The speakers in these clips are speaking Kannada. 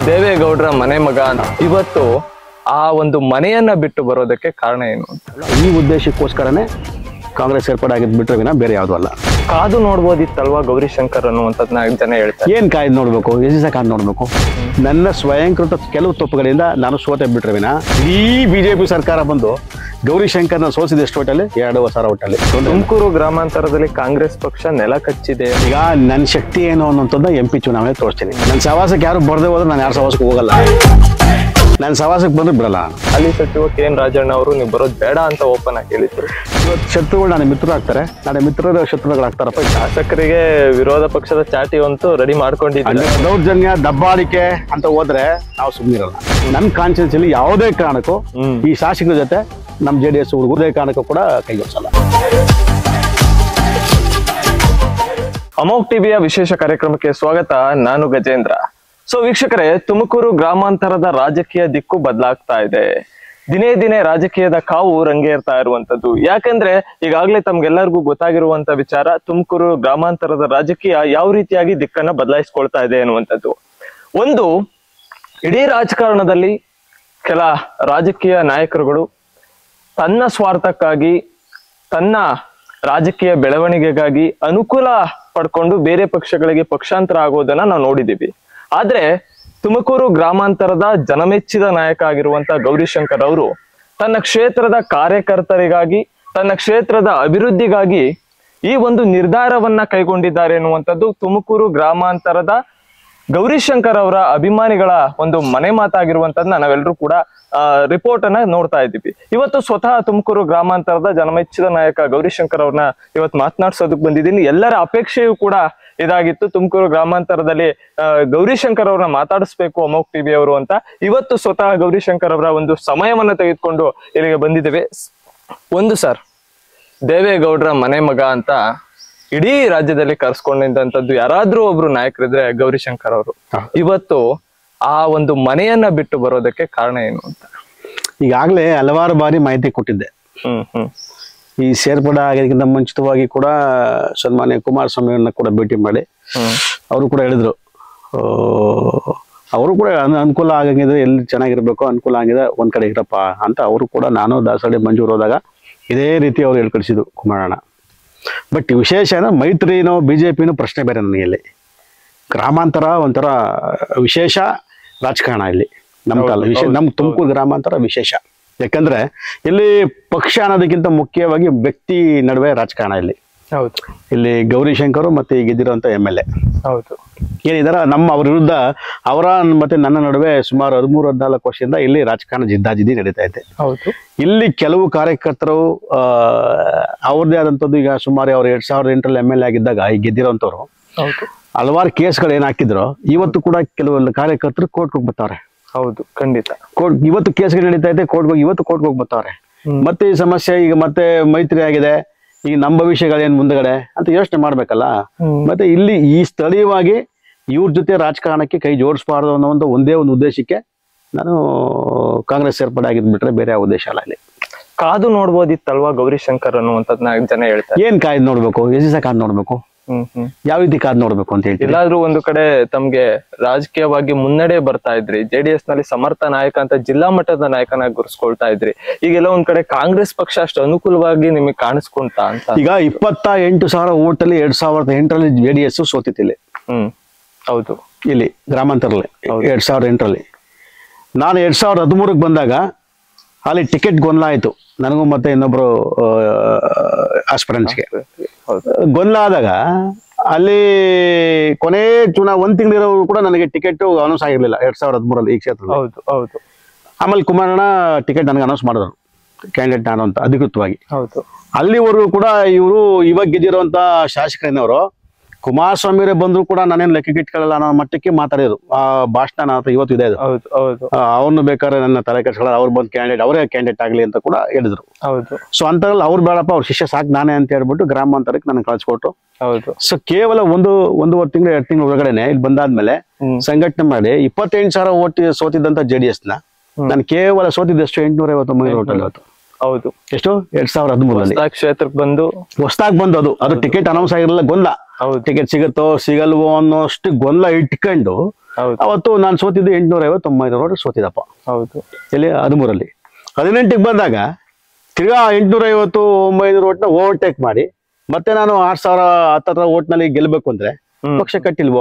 ದೇವೇಗೌಡರ ಮನೆ ಮಗ ಅಂತ ಇವತ್ತು ಆ ಒಂದು ಮನೆಯನ್ನ ಬಿಟ್ಟು ಬರೋದಕ್ಕೆ ಕಾರಣ ಏನು ಅಂತ ಈ ಉದ್ದೇಶಕ್ಕೋಸ್ಕರನೇ ಕಾಂಗ್ರೆಸ್ ಏರ್ಪಾಡು ಆಗಿದ್ದು ಬಿಟ್ಟರೆ ವಿನ ಬೇರೆ ಯಾವುದೂ ಅಲ್ಲ ಕಾದು ನೋಡ್ಬೋದಿತ್ತಲ್ವಾ ಗೌರಿಶಂಕರ್ ಅನ್ನುವಂಥದ್ನ ಜನ ಹೇಳ್ತಾರೆ ಏನ್ ಕಾಯ್ದು ನೋಡ್ಬೇಕು ಎಸ್ ದಿವಸ ಕಾಯ್ದು ನೋಡ್ಬೇಕು ನನ್ನ ಸ್ವಯಂಕೃತ ಕೆಲವು ತಪ್ಪುಗಳಿಂದ ನಾನು ಸೋತೆ ಬಿಟ್ರೆ ವಿನ ಈ ಬಿಜೆಪಿ ಸರ್ಕಾರ ಬಂದು ಗೌರಿಶಂಕರ್ನ ಸೋಸಿದ ಎಷ್ಟು ಒಟ್ಟಲ್ಲಿ ಎರಡು ಸಾವಿರ ಒಟ್ಟಲ್ಲಿ ತುಮಕೂರು ಗ್ರಾಮಾಂತರದಲ್ಲಿ ಕಾಂಗ್ರೆಸ್ ಪಕ್ಷ ನೆಲ ಕಚ್ಚಿದೆ ಈಗ ನನ್ನ ಶಕ್ತಿ ಏನು ಅನ್ನೋಂಥದ್ದು ಎಂ ಪಿ ಚುನಾವಣೆ ತೋರಿಸ್ತೀನಿ ನನ್ನ ಸವಾಸಕ್ಕೆ ಯಾರು ಬರ್ದೇ ಹೋದ್ರೆ ನಾನು ಯಾರು ಸವಾಸಕ್ಕೆ ಹೋಗಲ್ಲ ನನ್ನ ಸವಾಸಕ್ಕೆ ಬಂದ್ರೆ ಬಿಡಲ್ಲ ನಾನು ಅಲ್ಲಿ ಸಚಿವ ಕೆ ಎನ್ ರಾಜಣ್ಣ ಅವರು ನೀವು ಬರೋದು ಬೇಡ ಅಂತ ಓಪನ್ ಆಗಿ ಹೇಳಿದ್ರು ಇವತ್ತು ಶತ್ರುಗಳು ನನ್ನ ಮಿತ್ರರು ಆಗ್ತಾರೆ ನಾಳೆ ಮಿತ್ರರ ಶತ್ರುಗಳಾಗ್ತಾರಪ್ಪ ಶಾಸಕರಿಗೆ ವಿರೋಧ ಪಕ್ಷದ ಚಾಟಿ ಅಂತೂ ರೆಡಿ ಮಾಡ್ಕೊಂಡಿದ್ದಾರೆ ಅಂದ್ರೆ ದೌರ್ಜನ್ಯ ದಬ್ಬಾಳಿಕೆ ಅಂತ ಹೋದ್ರೆ ನಾವು ಸುಮ್ಮನಿರಲ್ಲ ನನ್ನ ಕಾನ್ಶಿಯನ್ಸ್ ಅಲ್ಲಿ ಯಾವುದೇ ಕಾರಣಕ್ಕೂ ಹ್ಮ್. ಈ ಶಾಸಕರ ಜೊತೆ ನಮ್ಮ ಜೆ ಡಿ ಎಸ್ ಹುಡುಗರೇ ಕಾರಣಕ್ಕೂ ಕೂಡ ಕೈಗೊಳಿಸಲ್ಲ ಅಮೋಕ್ ಟಿವಿಯ ವಿಶೇಷ ಕಾರ್ಯಕ್ರಮಕ್ಕೆ ಸ್ವಾಗತ ನಾನು ಗಜೇಂದ್ರ ಸೊ ವೀಕ್ಷಕರೇ ತುಮಕೂರು ಗ್ರಾಮಾಂತರದ ರಾಜಕೀಯ ದಿಕ್ಕು ಬದಲಾಗ್ತಾ ಇದೆ ದಿನೇ ದಿನೇ ರಾಜಕೀಯದ ಕಾವು ರಂಗೇರ್ತಾ ಇರುವಂತದ್ದು ಯಾಕಂದ್ರೆ ಈಗಾಗಲೇ ತಮ್ಗೆಲ್ಲರಿಗೂ ಗೊತ್ತಾಗಿರುವಂತ ವಿಚಾರ ತುಮಕೂರು ಗ್ರಾಮಾಂತರದ ರಾಜಕೀಯ ಯಾವ ರೀತಿಯಾಗಿ ದಿಕ್ಕನ್ನ ಬದಲಾಯಿಸ್ಕೊಳ್ತಾ ಇದೆ ಅನ್ನುವಂಥದ್ದು ಒಂದು ಇಡೀ ರಾಜಕಾರಣದಲ್ಲಿ ಕೆಲ ರಾಜಕೀಯ ನಾಯಕರುಗಳು ತನ್ನ ಸ್ವಾರ್ಥಕ್ಕಾಗಿ ತನ್ನ ರಾಜಕೀಯ ಬೆಳವಣಿಗೆಗಾಗಿ ಅನುಕೂಲ ಪಡ್ಕೊಂಡು ಬೇರೆ ಪಕ್ಷಗಳಿಗೆ ಪಕ್ಷಾಂತರ ಆಗೋದನ್ನ ನಾವು ನೋಡಿದೀವಿ ಆದ್ರೆ ತುಮಕೂರು ಗ್ರಾಮಾಂತರದ ಜನಮೆಚ್ಚಿದ ನಾಯಕ ಆಗಿರುವಂತ ಗೌರಿಶಂಕರ್ ಅವರು ತನ್ನ ಕ್ಷೇತ್ರದ ಕಾರ್ಯಕರ್ತರಿಗಾಗಿ ತನ್ನ ಕ್ಷೇತ್ರದ ಅಭಿವೃದ್ಧಿಗಾಗಿ ಈ ಒಂದು ನಿರ್ಧಾರವನ್ನ ಕೈಗೊಂಡಿದ್ದಾರೆ ಎನ್ನುವಂಥದ್ದು ತುಮಕೂರು ಗ್ರಾಮಾಂತರದ ಗೌರಿಶಂಕರ್ ಅವರ ಅಭಿಮಾನಿಗಳ ಒಂದು ಮನೆ ಮಾತಾಗಿರುವಂತದ್ನ ನಾವೆಲ್ಲರೂ ಕೂಡ ರಿಪೋರ್ಟ್ ಅನ್ನ ನೋಡ್ತಾ ಇದ್ದೀವಿ ಇವತ್ತು ಸ್ವತಃ ತುಮಕೂರು ಗ್ರಾಮಾಂತರದ ಜನಮೆಚ್ಚಿದ ನಾಯಕ ಗೌರಿಶಂಕರ್ ಅವ್ರನ್ನ ಇವತ್ತು ಮಾತನಾಡ್ಸೋದಕ್ಕೆ ಬಂದಿದ್ದೀನಿ ಎಲ್ಲರ ಅಪೇಕ್ಷೆಯೂ ಕೂಡ ಇದಾಗಿತ್ತು ತುಮಕೂರು ಗ್ರಾಮಾಂತರದಲ್ಲಿ ಆ, ಗೌರಿಶಂಕರ್ ಅವ್ರನ್ನ ಮಾತಾಡಿಸ್ಬೇಕು ಅಮೋಕ್ ಟಿವಿ ಅವರು ಅಂತ ಇವತ್ತು ಸ್ವತಃ ಗೌರಿಶಂಕರ್ ಅವರ ಒಂದು ಸಮಯವನ್ನ ತೆಗೆದುಕೊಂಡು ಇಲ್ಲಿಗೆ ಬಂದಿದ್ದೇವೆ ಒಂದು ಸರ್ ದೇವೇಗೌಡರ ಮನೆ ಮಗ ಅಂತ ಇಡೀ ರಾಜ್ಯದಲ್ಲಿ ಕರ್ಸ್ಕೊಂಡಿದ್ದಂಥದ್ದು ಯಾರಾದ್ರೂ ಒಬ್ರು ನಾಯಕರಿದ್ರೆ ಗೌರಿಶಂಕರ್ ಅವರು ಹಾ. ಇವತ್ತು ಆ ಒಂದು ಮನೆಯನ್ನ ಬಿಟ್ಟು ಬರೋದಕ್ಕೆ ಕಾರಣ ಏನು ಅಂತ ಈಗಾಗಲೇ ಹಲವಾರು ಬಾರಿ ಮಾಹಿತಿ ಕೊಟ್ಟಿದ್ದೆ ಹ್ಮ್ ಹ್ಮ್ ಈ ಸೇರ್ಪಡೆ ಆಗೋದಕ್ಕಿಂತ ಮುಂಚಿತವಾಗಿ ಕೂಡ ಸನ್ಮಾನ್ಯ ಕುಮಾರಸ್ವಾಮಿಯವ್ರನ್ನ ಕೂಡ ಭೇಟಿ ಮಾಡಿ ಹ್ಮ್ ಅವರು ಕೂಡ ಹೇಳಿದ್ರು ಆ, ಅವರು ಕೂಡ ಅನ್- ಅನುಕೂಲ ಆಗಂಗಿದ್ರೆ ಎಲ್ಲಿ ಚೆನ್ನಾಗಿರ್ಬೇಕು ಅನುಕೂಲ ಆಗಿದೆ ಒಂದ್ ಕಡೆ ಇರಪ್ಪ ಅಂತ ಅವರು ಕೂಡ ನಾನು ದಾಸಹಳ್ಳಿ ಮಂಜೂರು ಹೋದಾಗ ಇದೇ ರೀತಿ ಅವ್ರು ಹೇಳ್ಕಳಿಸಿದ್ರು ಕುಮಾರಣ್ಣ ಬಟ್ ವಿಶೇಷ ಅಂದ್ರೆ ಮೈತ್ರಿನೋ ಬಿ ಜೆ ಪಿನೋ ಪ್ರಶ್ನೆ ಬೇರೆ ನನಗೆ ಇಲ್ಲಿ ಗ್ರಾಮಾಂತರ ಒಂಥರ ವಿಶೇಷ ರಾಜಕಾರಣ ಇಲ್ಲಿ ನಮ್ಮ ತಾಲ ಹೌದು, ವಿಶೇಷ ಹೌದು, ನಮ್ಮ ತುಮಕೂರು ಗ್ರಾಮಾಂತರ ವಿಶೇಷ ಯಾಕಂದ್ರೆ ಇಲ್ಲಿ ಪಕ್ಷ ಅನ್ನೋದಕ್ಕಿಂತ ಮುಖ್ಯವಾಗಿ ವ್ಯಕ್ತಿ ನಡುವೆ ರಾಜಕಾರಣ ಇಲ್ಲಿ ಹೌದು ಇಲ್ಲಿ ಗೌರಿಶಂಕರ್ ಮತ್ತೆ ಈಗ ಗೆದ್ದಿರುವಂತ ಎಮ್ ಎಲ್ ಎ ಹೌದು ಏನಿದಾರ ನಮ್ಮ ಅವ್ರ ವಿರುದ್ಧ ಅವರ ಮತ್ತೆ ನನ್ನ ನಡುವೆ ಸುಮಾರು ಹದಿಮೂರು ಹದಿನಾಲ್ಕು ವರ್ಷದಿಂದ ಇಲ್ಲಿ ರಾಜಕಾರಣ ಜಿದ್ದಾಜಿದ್ದಿ ನಡೀತಾ ಇದೆ ಹೌದು ಇಲ್ಲಿ ಕೆಲವು ಕಾರ್ಯಕರ್ತರು ಆ ಅವ್ರದ್ದೇ ಆದಂಥದ್ದು ಈಗ ಸುಮಾರು ಅವ್ರು ಎರಡ್ ಸಾವಿರದ ಎಂಟರಲ್ಲಿ ಎಮ್ ಎಲ್ ಎ ಆಗಿದ್ದಾಗ ಈ ಗೆದ್ದಿರೋಂಥವ್ರು ಹೌದು ಹಲವಾರು ಕೇಸ್ಗಳು ಏನ್ ಹಾಕಿದ್ರು ಇವತ್ತು ಕೂಡ ಕೆಲವು ಕಾರ್ಯಕರ್ತರು ಕೋರ್ಟ್ಗೆ ಹೋಗಿ ಬರ್ತಾವ್ರೆ ಹೌದು ಖಂಡಿತ ಕೋರ್ಟ್ ಇವತ್ತು ಕೇಸ್ಗಳು ನಡೀತಾ ಇದೆ ಕೋರ್ಟ್ಗೆ ಹೋಗಿ ಇವತ್ತು ಕೋರ್ಟ್ಗೆ ಹೋಗಿ ಬರ್ತಾವ್ರೆ ಹ್ಮ್. ಮತ್ತೆ ಈ ಸಮಸ್ಯೆ ಈಗ ಮತ್ತೆ ಮೈತ್ರಿ ಆಗಿದೆ ಈಗ ನಮ್ಮ ಭವಿಷ್ಯಗಳೇನ್ ಮುಂದಗಡೆ ಅಂತ ಯೋಚನೆ ಮಾಡ್ಬೇಕಲ್ಲ ಹ್ಮ್. ಮತ್ತೆ ಇಲ್ಲಿ ಈ ಸ್ಥಳೀಯವಾಗಿ ಇವ್ರ ಜೊತೆ ರಾಜಕಾರಣಕ್ಕೆ ಕೈ ಜೋಡಿಸಬಾರ್ದು ಅನ್ನೋ ಒಂದು ಒಂದೇ ಒಂದು ಉದ್ದೇಶಕ್ಕೆ ನಾನು ಕಾಂಗ್ರೆಸ್ ಸೇರ್ಪಡೆ ಆಗಿದ್ ಬಿಟ್ರೆ ಬೇರೆ ಯಾವ ಉದ್ದೇಶ ಅಲ್ಲ ಇಲ್ಲಿ ಕಾದು ನೋಡ್ಬೋದಿತ್ತಲ್ವಾ ಗೌರಿಶಂಕರ್ ಅನ್ನುವಂಥದ್ನ ಜನ ಹೇಳ್ತಾರೆ ಏನ್ ಕಾಯ್ದು ನೋಡ್ಬೇಕು ಎಸ್ ದಿವಸ ಕಾದ್ ನೋಡ್ಬೇಕು ಹ್ಮ್ ಹ್ಮ್ ಯಾವ ರೀತಿ ಕಾದ್ ನೋಡ್ಬೇಕು ಅಂತ ಹೇಳ್ತೀನಿ ಎಲ್ಲಾದ್ರೂ ಒಂದು ಕಡೆ ತಮ್ಗೆ ರಾಜಕೀಯವಾಗಿ ಮುನ್ನಡೆ ಬರ್ತಾ ಇದ್ರಿ ಜೆಡಿಎಸ್ ನಲ್ಲಿ ಸಮರ್ಥ ನಾಯಕ ಅಂತ ಜಿಲ್ಲಾ ಮಟ್ಟದ ನಾಯಕನಾಗಿ ಗುರುಸ್ಕೊಳ್ತಾ ಇದ್ರಿ ಈಗೆಲ್ಲ ಒಂದ್ ಕಡೆ ಕಾಂಗ್ರೆಸ್ ಪಕ್ಷ ಅಷ್ಟು ಅನುಕೂಲವಾಗಿ ನಿಮಗೆ ಕಾಣಿಸ್ಕೊಂತ ಅಂತ ಈಗ ಇಪ್ಪತ್ತ ಎಂಟು ಸಾವಿರ ಓಟಲ್ಲಿ ಎರಡ್ ಸಾವಿರದ ಎಂಟರಲ್ಲಿ ಜೆ ಡಿ ಎಸ್ ಸೋತಿತ್ತಿಲ್ಲಿ ಹ್ಮ್ ಹೌದು ಇಲ್ಲಿ ಗ್ರಾಮಾಂತರಲ್ಲಿ ಹೌದು. ಎರಡ್ ಸಾವಿರದ ಎಂಟರಲ್ಲಿ ನಾನು ಎರಡ್ ಸಾವಿರದ ಹದಿಮೂರಕ್ಕೆ ಬಂದಾಗ ಅಲ್ಲಿ ಟಿಕೆಟ್ ಗೊಂದಲ ಆಯ್ತು ನನಗೂ ಮತ್ತೆ ಇನ್ನೊಬ್ರು ಆಸ್ಪಿರೆಂಟ್ಸ್ಗೆ ಹೌದು ಗೊಂದಲ ಆದಾಗ ಅಲ್ಲಿ ಕೊನೆ ಚುನಾ ಒಂದ್ ತಿಂಗಳಿರೋರು ಕೂಡ ನನಗೆ ಟಿಕೆಟ್ ಅನೌನ್ಸ್ ಆಗಿರ್ಲಿಲ್ಲ ಎರಡ್ ಸಾವಿರದ ಹದಿಮೂರಲ್ಲಿ ಈ ಕ್ಷೇತ್ರದಲ್ಲಿ ಹೌದು ಹೌದು ಆಮೇಲೆ ಕುಮಾರಣ್ಣ ಟಿಕೆಟ್ ನನಗೆ ಅನೌನ್ಸ್ ಮಾಡಿದ್ರು ಕ್ಯಾಂಡಿಡೇಟ್ ನಾನು ಅಂತ ಅಧಿಕೃತವಾಗಿ ಹೌದು ಅಲ್ಲಿವರೆಗೂ ಕೂಡ ಇವರು ಇವಾಗ ಗೆದ್ದಿರುವಂತ ಶಾಸಕರೇನವರು ಕುಮಾರಸ್ವಾಮಿಯವರೇ ಬಂದ್ರು ಕೂಡ ನಾನೇನು ಲೆಕ್ಕಕ್ಕೆ ಇಟ್ಕೊಳ್ಳಲ್ಲ ಅನ್ನೋ ಮಟ್ಟಕ್ಕೆ ಮಾತಾಡಿದ್ರು ಆ ಭಾಷಣ ನನ್ನ ಹತ್ರ ಇವತ್ತು ಇದೆ ಅದು ಹೌದು ಹೌದು ಅವ್ರನ್ನ ಬೇಕಾದ್ರೆ ನನ್ನ ತಲೆ ಕೆಡ್ಸ್ಕೊಳ್ಳೋದು ಅವ್ರು ಬಂದು ಕ್ಯಾಂಡಿಡೇಟ್ ಅವರೇ ಕ್ಯಾಂಡಿಡೇಟ್ ಆಗಲಿ ಅಂತ ಕೂಡ ಹೇಳಿದ್ರು ಹೌದು ಸೊ ಅಂತರಲ್ಲಿ ಅವ್ರು ಬೇಡಪ್ಪ ಅವ್ರ ಶಿಷ್ಯ ಸಾಕು ನಾನೇ ಅಂತ ಹೇಳ್ಬಿಟ್ಟು ಗ್ರಾಮಾಂತರಕ್ಕೆ ನನಗೆ ಕಳಿಸ್ಕೊಟ್ರು ಹೌದು ಸೊ ಕೇವಲ ಒಂದು ಒಂದೂವರೆ ತಿಂಗಳು ಎರಡು ತಿಂಗಳು ಒಳಗಡೆನೆ ಇಲ್ಲಿ ಬಂದಾದ್ಮೇಲೆ ಹ್ಮ್ ಸಂಘಟನೆ ಮಾಡಿ ಇಪ್ಪತ್ತೆಂಟು ಸಾವಿರ ಓಟ್ ಸೋತಿದ್ದಂತ ಜೆ ಡಿ ಎಸ್ನ ಹ್ಮ್. ನಾನು ಕೇವಲ ಸೋತಿದ್ದಷ್ಟು ಎಂಟುನೂರ ಐವತ್ತೊಂಬತ್ತು ಓಟಲ್ಲಿ ಇವತ್ತು ಹೌದು ಎಷ್ಟು ಎರಡ್ ಸಾವಿರದ ಹದಿಮೂರರಲ್ಲಿ ಹೊಸದಾಗಿ ಕ್ಷೇತ್ರಕ್ಕೆ ಬಂದು ಹೊಸದಾಗಿ ಬಂದು ಅದು ಅದು ಟಿಕೆಟ್ ಅನೌನ್ಸ್ ಆಗಿರಲಿಲ್ಲ ಗೊಂದಲ ಹೌದು ಟಿಕೆಟ್ ಸಿಗುತ್ತೋ ಸಿಗಲ್ವೋ ಅನ್ನೋಷ್ಟು ಗೊಂದಲ ಇಟ್ಕೊಂಡು ಹೌದು ಅವತ್ತು ನಾನು ಸೋತಿದ್ದು ಎಂಟುನೂರ ಐವತ್ತು ಒಂಬೈನೂರ ಓಟ್ ಸೋತಿದ್ದಪ್ಪ ಹೌದು ಎಲ್ಲಿ ಹದಿಮೂರಲ್ಲಿ ಹದಿನೆಂಟಿಗೆ ಬಂದಾಗ ತಿರ್ಗಾ ಎಂಟುನೂರ ಐವತ್ತು ಒಂಬೈನೂರು ಓಟ್ನ ಓವರ್ಟೇಕ್ ಮಾಡಿ ಮತ್ತೆ ನಾನು ಆರು ಸಾವಿರ ಹತ್ತರ ಓಟ್ನಲ್ಲಿ ಗೆಲ್ಲಬೇಕು ಅಂದ್ರೆ ಹ್ಮ್. ಪಕ್ಷ ಕಟ್ಟಿಲ್ವೋ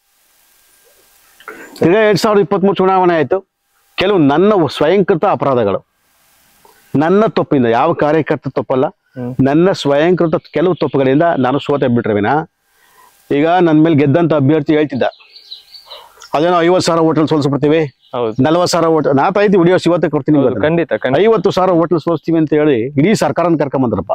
ತಿರ್ಗಾ ಎರಡ್ ಸಾವಿರದ ಇಪ್ಪತ್ಮೂರು ಚುನಾವಣೆ ಆಯ್ತು ಕೆಲವು ನನ್ನ ಸ್ವಯಂಕೃತ ಅಪರಾಧಗಳು ನನ್ನ ತಪ್ಪಿಂದ ಯಾವ ಕಾರ್ಯಕರ್ತ ತಪ್ಪಲ್ಲ ಹ್ಮ್. ನನ್ನ ಸ್ವಯಂಕೃತ ಕೆಲವು ತಪ್ಪುಗಳಿಂದ ನಾನು ಸೋತೆ ಬಿಟ್ರೆ ವಿನ ಈಗ ನನ್ನ ಮೇಲೆ ಗೆದ್ದಂತ ಅಭ್ಯರ್ಥಿ ಹೇಳ್ತಿದ್ದ ಅದೇನೋ ಐವತ್ತು ಸಾವಿರ ಹೋಟೆಲ್ ಸೋಲ್ಸ್ಬಿಡ್ತೀವಿ ಹೌದು ನಲ್ವತ್ತು ಸಾವಿರ ಓಟ್ ನಾ ತಾಯ್ತಿ ವಿಡಿಯೋಸ್ ಇವತ್ತೇ ಕೊಡ್ತೀನಿ ಹೌದು, ಇವತ್ತು. ಖಂಡಿತ ಖಂಡಿತ ಐವತ್ತು ಸಾವಿರ ಹೋಟ್ಲ್ ಸೋಸ್ತೀವಿ ಅಂತ ಹೇಳಿ ಇಡೀ ಸರ್ಕಾರನ ಕರ್ಕೊಂಬಂದ್ರಪ್ಪ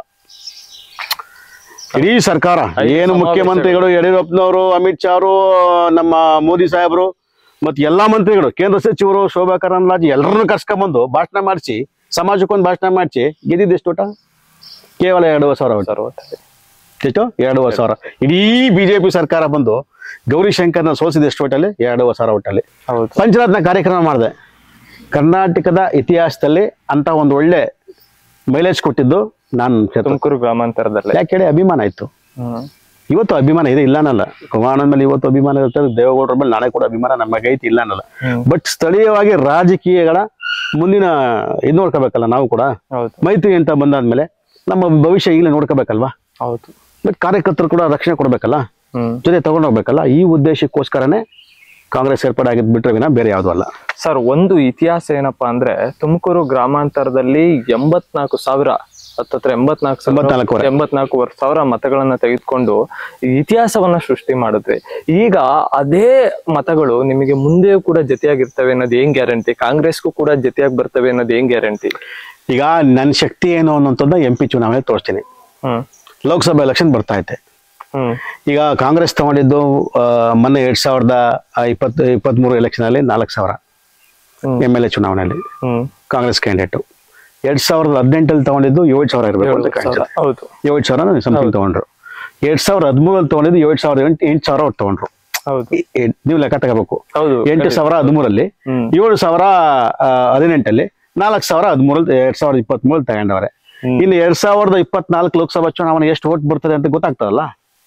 ಇಡೀ ಸರ್ಕಾರ ಐದು ಏನು ಸಮಾವೇಶಗಳು. ಮುಖ್ಯಮಂತ್ರಿಗಳು ಯಡಿಯೂರಪ್ಪನವರು ಅಮಿತ್ ಶಾ ಅವರು ನಮ್ಮ ಮೋದಿ ಸಾಹೇಬರು ಮತ್ತೆ ಎಲ್ಲಾ ಮಂತ್ರಿಗಳು ಕೇಂದ್ರ ಸಚಿವರು ಶೋಭಾ ಕರಂದ್ಲಾಜೆ ಎಲ್ಲರನ್ನು ಕರ್ಸ್ಕೊಂಬಂದು ಭಾಷಣ ಮಾಡಿಸಿ ಸಮಾಜಕ್ಕೊಂದು ಭಾಷಣ ಮಾಡಿಸಿ ಗೆದ್ದಿದ್ದು ಎಷ್ಟು ಊಟ ಕೇವಲ ಎರಡೂವರೆ ಸಾವಿರ ಓಟ್ ಸರ್ ಒಟ್ಟಾರೆ. ಎಷ್ಟು ಎರಡೂವರೆ ಸಾವಿರ ಇಡೀ ಬಿಜೆಪಿ ಸರ್ಕಾರ ಬಂದು ಗೌರಿ ಶಂಕರ್ನ ಸೋಸಿದ ಎಷ್ಟು ಓಟಲ್ಲಿ ಎರಡೂವರೆ ಸಾವಿರ ಓಟಲ್ಲಿ ಹೌದು ಪಂಚರತ್ನ ಕಾರ್ಯಕ್ರಮ ಮಾಡಿದೆ ಕರ್ನಾಟಕದ ಇತಿಹಾಸದಲ್ಲಿ ಅಂತ ಒಂದು ಒಳ್ಳೆ ಮೈಲೇಜ್ ಕೊಟ್ಟಿದ್ದು ನಾನು ಕ್ಷೇತ್ರ ತುಮಕೂರು ಗ್ರಾಮಾಂತರದಲ್ಲಿ ಯಾಕೆ ಹೇಳಿ ಅಭಿಮಾನ ಇತ್ತು ಹ್ಮ್ ಇವತ್ತು ಅಭಿಮಾನ ಇದೆ ಇಲ್ಲ ಅನ್ನಲ್ಲ ಕುಮಾರನ ಮೇಲೆ ಇವತ್ತು ಅಭಿಮಾನ ಇರ್ತದೆ ದೇವೇಗೌಡರ ಮೇಲೆ ನಾಳೆ ಕೂಡ ಅಭಿಮಾನ ನಮಗೆ ಐತಿ ಇಲ್ಲ ಅನ್ನಲ್ಲ ಹ್ಮ್. ಬಟ್ ಸ್ಥಳೀಯವಾಗಿ ರಾಜಕೀಯಗಳ ಮುಂದಿನ ಇದು ನೋಡ್ಕೋಬೇಕಲ್ಲ ನಾವು ಕೂಡ ಹೌದು ಮೈತ್ರಿ ಅಂತ ಬಂದಾದ್ಮೇಲೆ ನಮ್ಮ ಭವಿಷ್ಯ ಈಗಲೇ ನೋಡ್ಕೋಬೇಕಲ್ವಾ ಹೌದು ಬಟ್ ಕಾರ್ಯಕರ್ತರು ಕೂಡ ರಕ್ಷಣೆ ಕೊಡ್ಬೇಕಲ್ಲ ಹ್ಮ್ ಜೊತೆ ತಗೊಂಡೋಗ್ಬೇಕಲ್ಲ ಈ ಉದ್ದೇಶಕ್ಕೋಸ್ಕರನೇ ಕಾಂಗ್ರೆಸ್ ಏರ್ಪಾಡು ಆಗಿದ್ ಬಿಟ್ರೆ ವಿನ ಬೇರೆ ಯಾವುದು ಅಲ್ಲ ಸರ್ ಒಂದು ಇತಿಹಾಸ ಏನಪ್ಪಾ ಅಂದ್ರೆ ತುಮಕೂರು ಗ್ರಾಮಾಂತರದಲ್ಲಿ ಎಂಬತ್ನಾಲ್ಕು ಸಾವಿರ ಹತ್ತತ್ರ ಎಂಬತ್ನಾಲ್ಕು ಸಾವಿರ ಎಂಬತ್ನಾಲ್ಕುವರೆ. ಎಂಬತ್ನಾಲ್ಕುವರೆ ಸಾವಿರ ಮತಗಳನ್ನ ತೆಗೆದುಕೊಂಡು ಇತಿಹಾಸವನ್ನ ಸೃಷ್ಟಿ ಮಾಡಿದ್ವಿ ಈಗ ಅದೇ ಮತಗಳು ನಿಮಗೆ ಮುಂದೆಯೂ ಕೂಡ ಜೊತೆಯಾಗಿರ್ತವೆ ಅನ್ನೋದು ಏನ್ ಗ್ಯಾರಂಟಿ ಕಾಂಗ್ರೆಸ್ಗೂ ಕೂಡ ಜೊತೆಯಾಗಿ ಬರ್ತವೆ ಅನ್ನೋದು ಏನ್ ಗ್ಯಾರಂಟಿ ಈಗ ನನ್ನ ಶಕ್ತಿ ಏನು ಅನ್ನೋಂಥದ್ದು ಎಂ ಪಿ ಚುನಾವಣೆ ತೋರಿಸ್ತೀನಿ ಹ್ಮ್ ಲೋಕಸಭಾ ಎಲೆಕ್ಷನ್ ಬರ್ತಾ ಐತೆ ಹ್ಮ್ ಈಗ ಕಾಂಗ್ರೆಸ್ ತಗೊಂಡಿದ್ದು ಆ, ಮೊನ್ನೆ ಎರಡ್ ಸಾವಿರದ ಇಪ್ಪತ್ತು ಇಪ್ಪತ್ಮೂರು ಎಲೆಕ್ಷನ್ ಅಲ್ಲಿ ನಾಲ್ಕು ಸಾವಿರ ಹ್ಮ್. ಎಮ್ ಎಲ್ ಎ ಚುನಾವಣೆಯಲ್ಲಿ ಹ್ಮ್ ಕಾಂಗ್ರೆಸ್ ಕ್ಯಾಂಡಿಡೇಟ್ ಎರಡ್ ಸಾವಿರದ ಹದಿನೆಂಟಲ್ಲಿ ತಗೊಂಡಿದ್ದು ಏಳು ಸಾವಿರ ಇರಬೇಕು ಅಂತ ಏಳು ಕಾಣಿಸ್ತು ಸಾವಿರ. ಹೌದು ಏಳು ಸಾವಿರ ಸಮಥಿಂಗ್ ತಗೊಂಡ್ರು ಎರಡ್ ಸಾವಿರದ ಹದಿಮೂರಲ್ಲಿ ತಗೊಂಡಿದ್ದು ಏಳು ಸಾವಿರದ ಎಂಟು ಎಂಟು ಸಾವಿರ ಒಟ್ಟು ತಗೊಂಡ್ರು ಹೌದು ಈ- ಈ- ನೀವು ಲೆಕ್ಕ ತಗೋಬೇಕು ಹೌದು ಎಂಟು ಸಾವಿರ ಹದಿಮೂರಲ್ಲಿ ಹ್ಮ್ ಏಳು ಸಾವಿರ ಆ, ಹದಿನೆಂಟಲ್ಲಿ ನಾಲ್ಕು ಸಾವಿರ ಹದಿಮೂರಲ್ಲಿ ಎರಡ್ ಸಾವಿರದ ಇಪ್ಪತ್ಮೂರಲ್ಲಿ ತಗೊಂಡವ್ರೆ ಹ್ಮ್. ಇನ್ನು ಎರಡ್ ಸಾವಿರದ ಇಪ್ಪತ್ನಾಲ್ಕು ಲೋಕಸಭಾ ಚುನಾವಣೆ ಎಷ್ಟು ಓಟ್ ಬರ್ತದೆ ಅಂತ ಗೊತ್ತಾಗ್ತದಲ್ಲ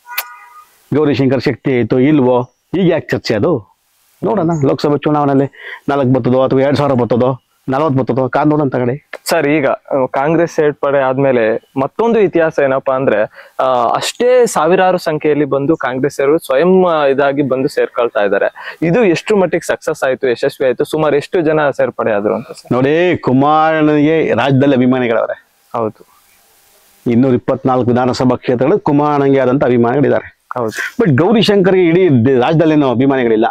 ಗೌರಿಶಂಕರ್ ಶಕ್ತಿ ಆಯ್ತು ಇಲ್ವೋ ಈಗ ಯಾಕೆ ಚರ್ಚೆ ಅದು ನೋಡೋಣ ಲೋಕಸಭಾ ಚುನಾವಣೆಯಲ್ಲಿ ನಾಲ್ಕು ಬರ್ತದೋ ಅಥವಾ ಎರಡ್ ಸಾವಿರ ಬರ್ತದೋ ನಲವತ್ತು ಬರ್ತದೋ ಕಾದ್ ನೋಡೋಣ ತಗಡೆ ಸರ್ ಈಗ ಅಹ್, ಕಾಂಗ್ರೆಸ್ ಸೇರ್ಪಡೆ ಆದ್ಮೇಲೆ ಮತ್ತೊಂದು ಇತಿಹಾಸ ಏನಪ್ಪಾ ಅಂದ್ರೆ ಆ, ಅಷ್ಟೇ ಸಾವಿರಾರು ಸಂಖ್ಯೆಯಲ್ಲಿ ಬಂದು ಕಾಂಗ್ರೆಸ್ಸರು ಸ್ವಯಂ ಆ, ಇದಾಗಿ ಬಂದು ಸೇರ್ಕೊಳ್ತಾ ಇದ್ದಾರೆ ಇದು ಎಷ್ಟು ಮಟ್ಟಿಗೆ ಸಕ್ಸಸ್ ಆಯ್ತು ಯಶಸ್ವಿ ಆಯ್ತು ಸುಮಾರು ಎಷ್ಟು ಜನ ಸೇರ್ಪಡೆ ಆದ್ರು ಅಂತ ಸರ್ ನೋಡಿ ಕುಮಾರನಿಗೆ ರಾಜ್ಯದಲ್ಲಿ ಅಭಿಮಾನಿಗಳವ್ರೆ ಹೌದು ಇನ್ನೂರ ಇಪ್ಪತ್ನಾಲ್ಕು ವಿಧಾನಸಭಾ ಕ್ಷೇತ್ರಗಳು ಕುಮಾರನಿಗೆ ಆದಂತ ಅಭಿಮಾನಿಗಳಿದ್ದಾರೆ ಹೌದು ಬಟ್ ಗೌರಿಶಂಕರ್ಗೆ ಇಡೀ ದ- ರಾಜ್ಯದಲ್ಲೇನೋ ಅಭಿಮಾನಿಗಳಿಲ್ಲ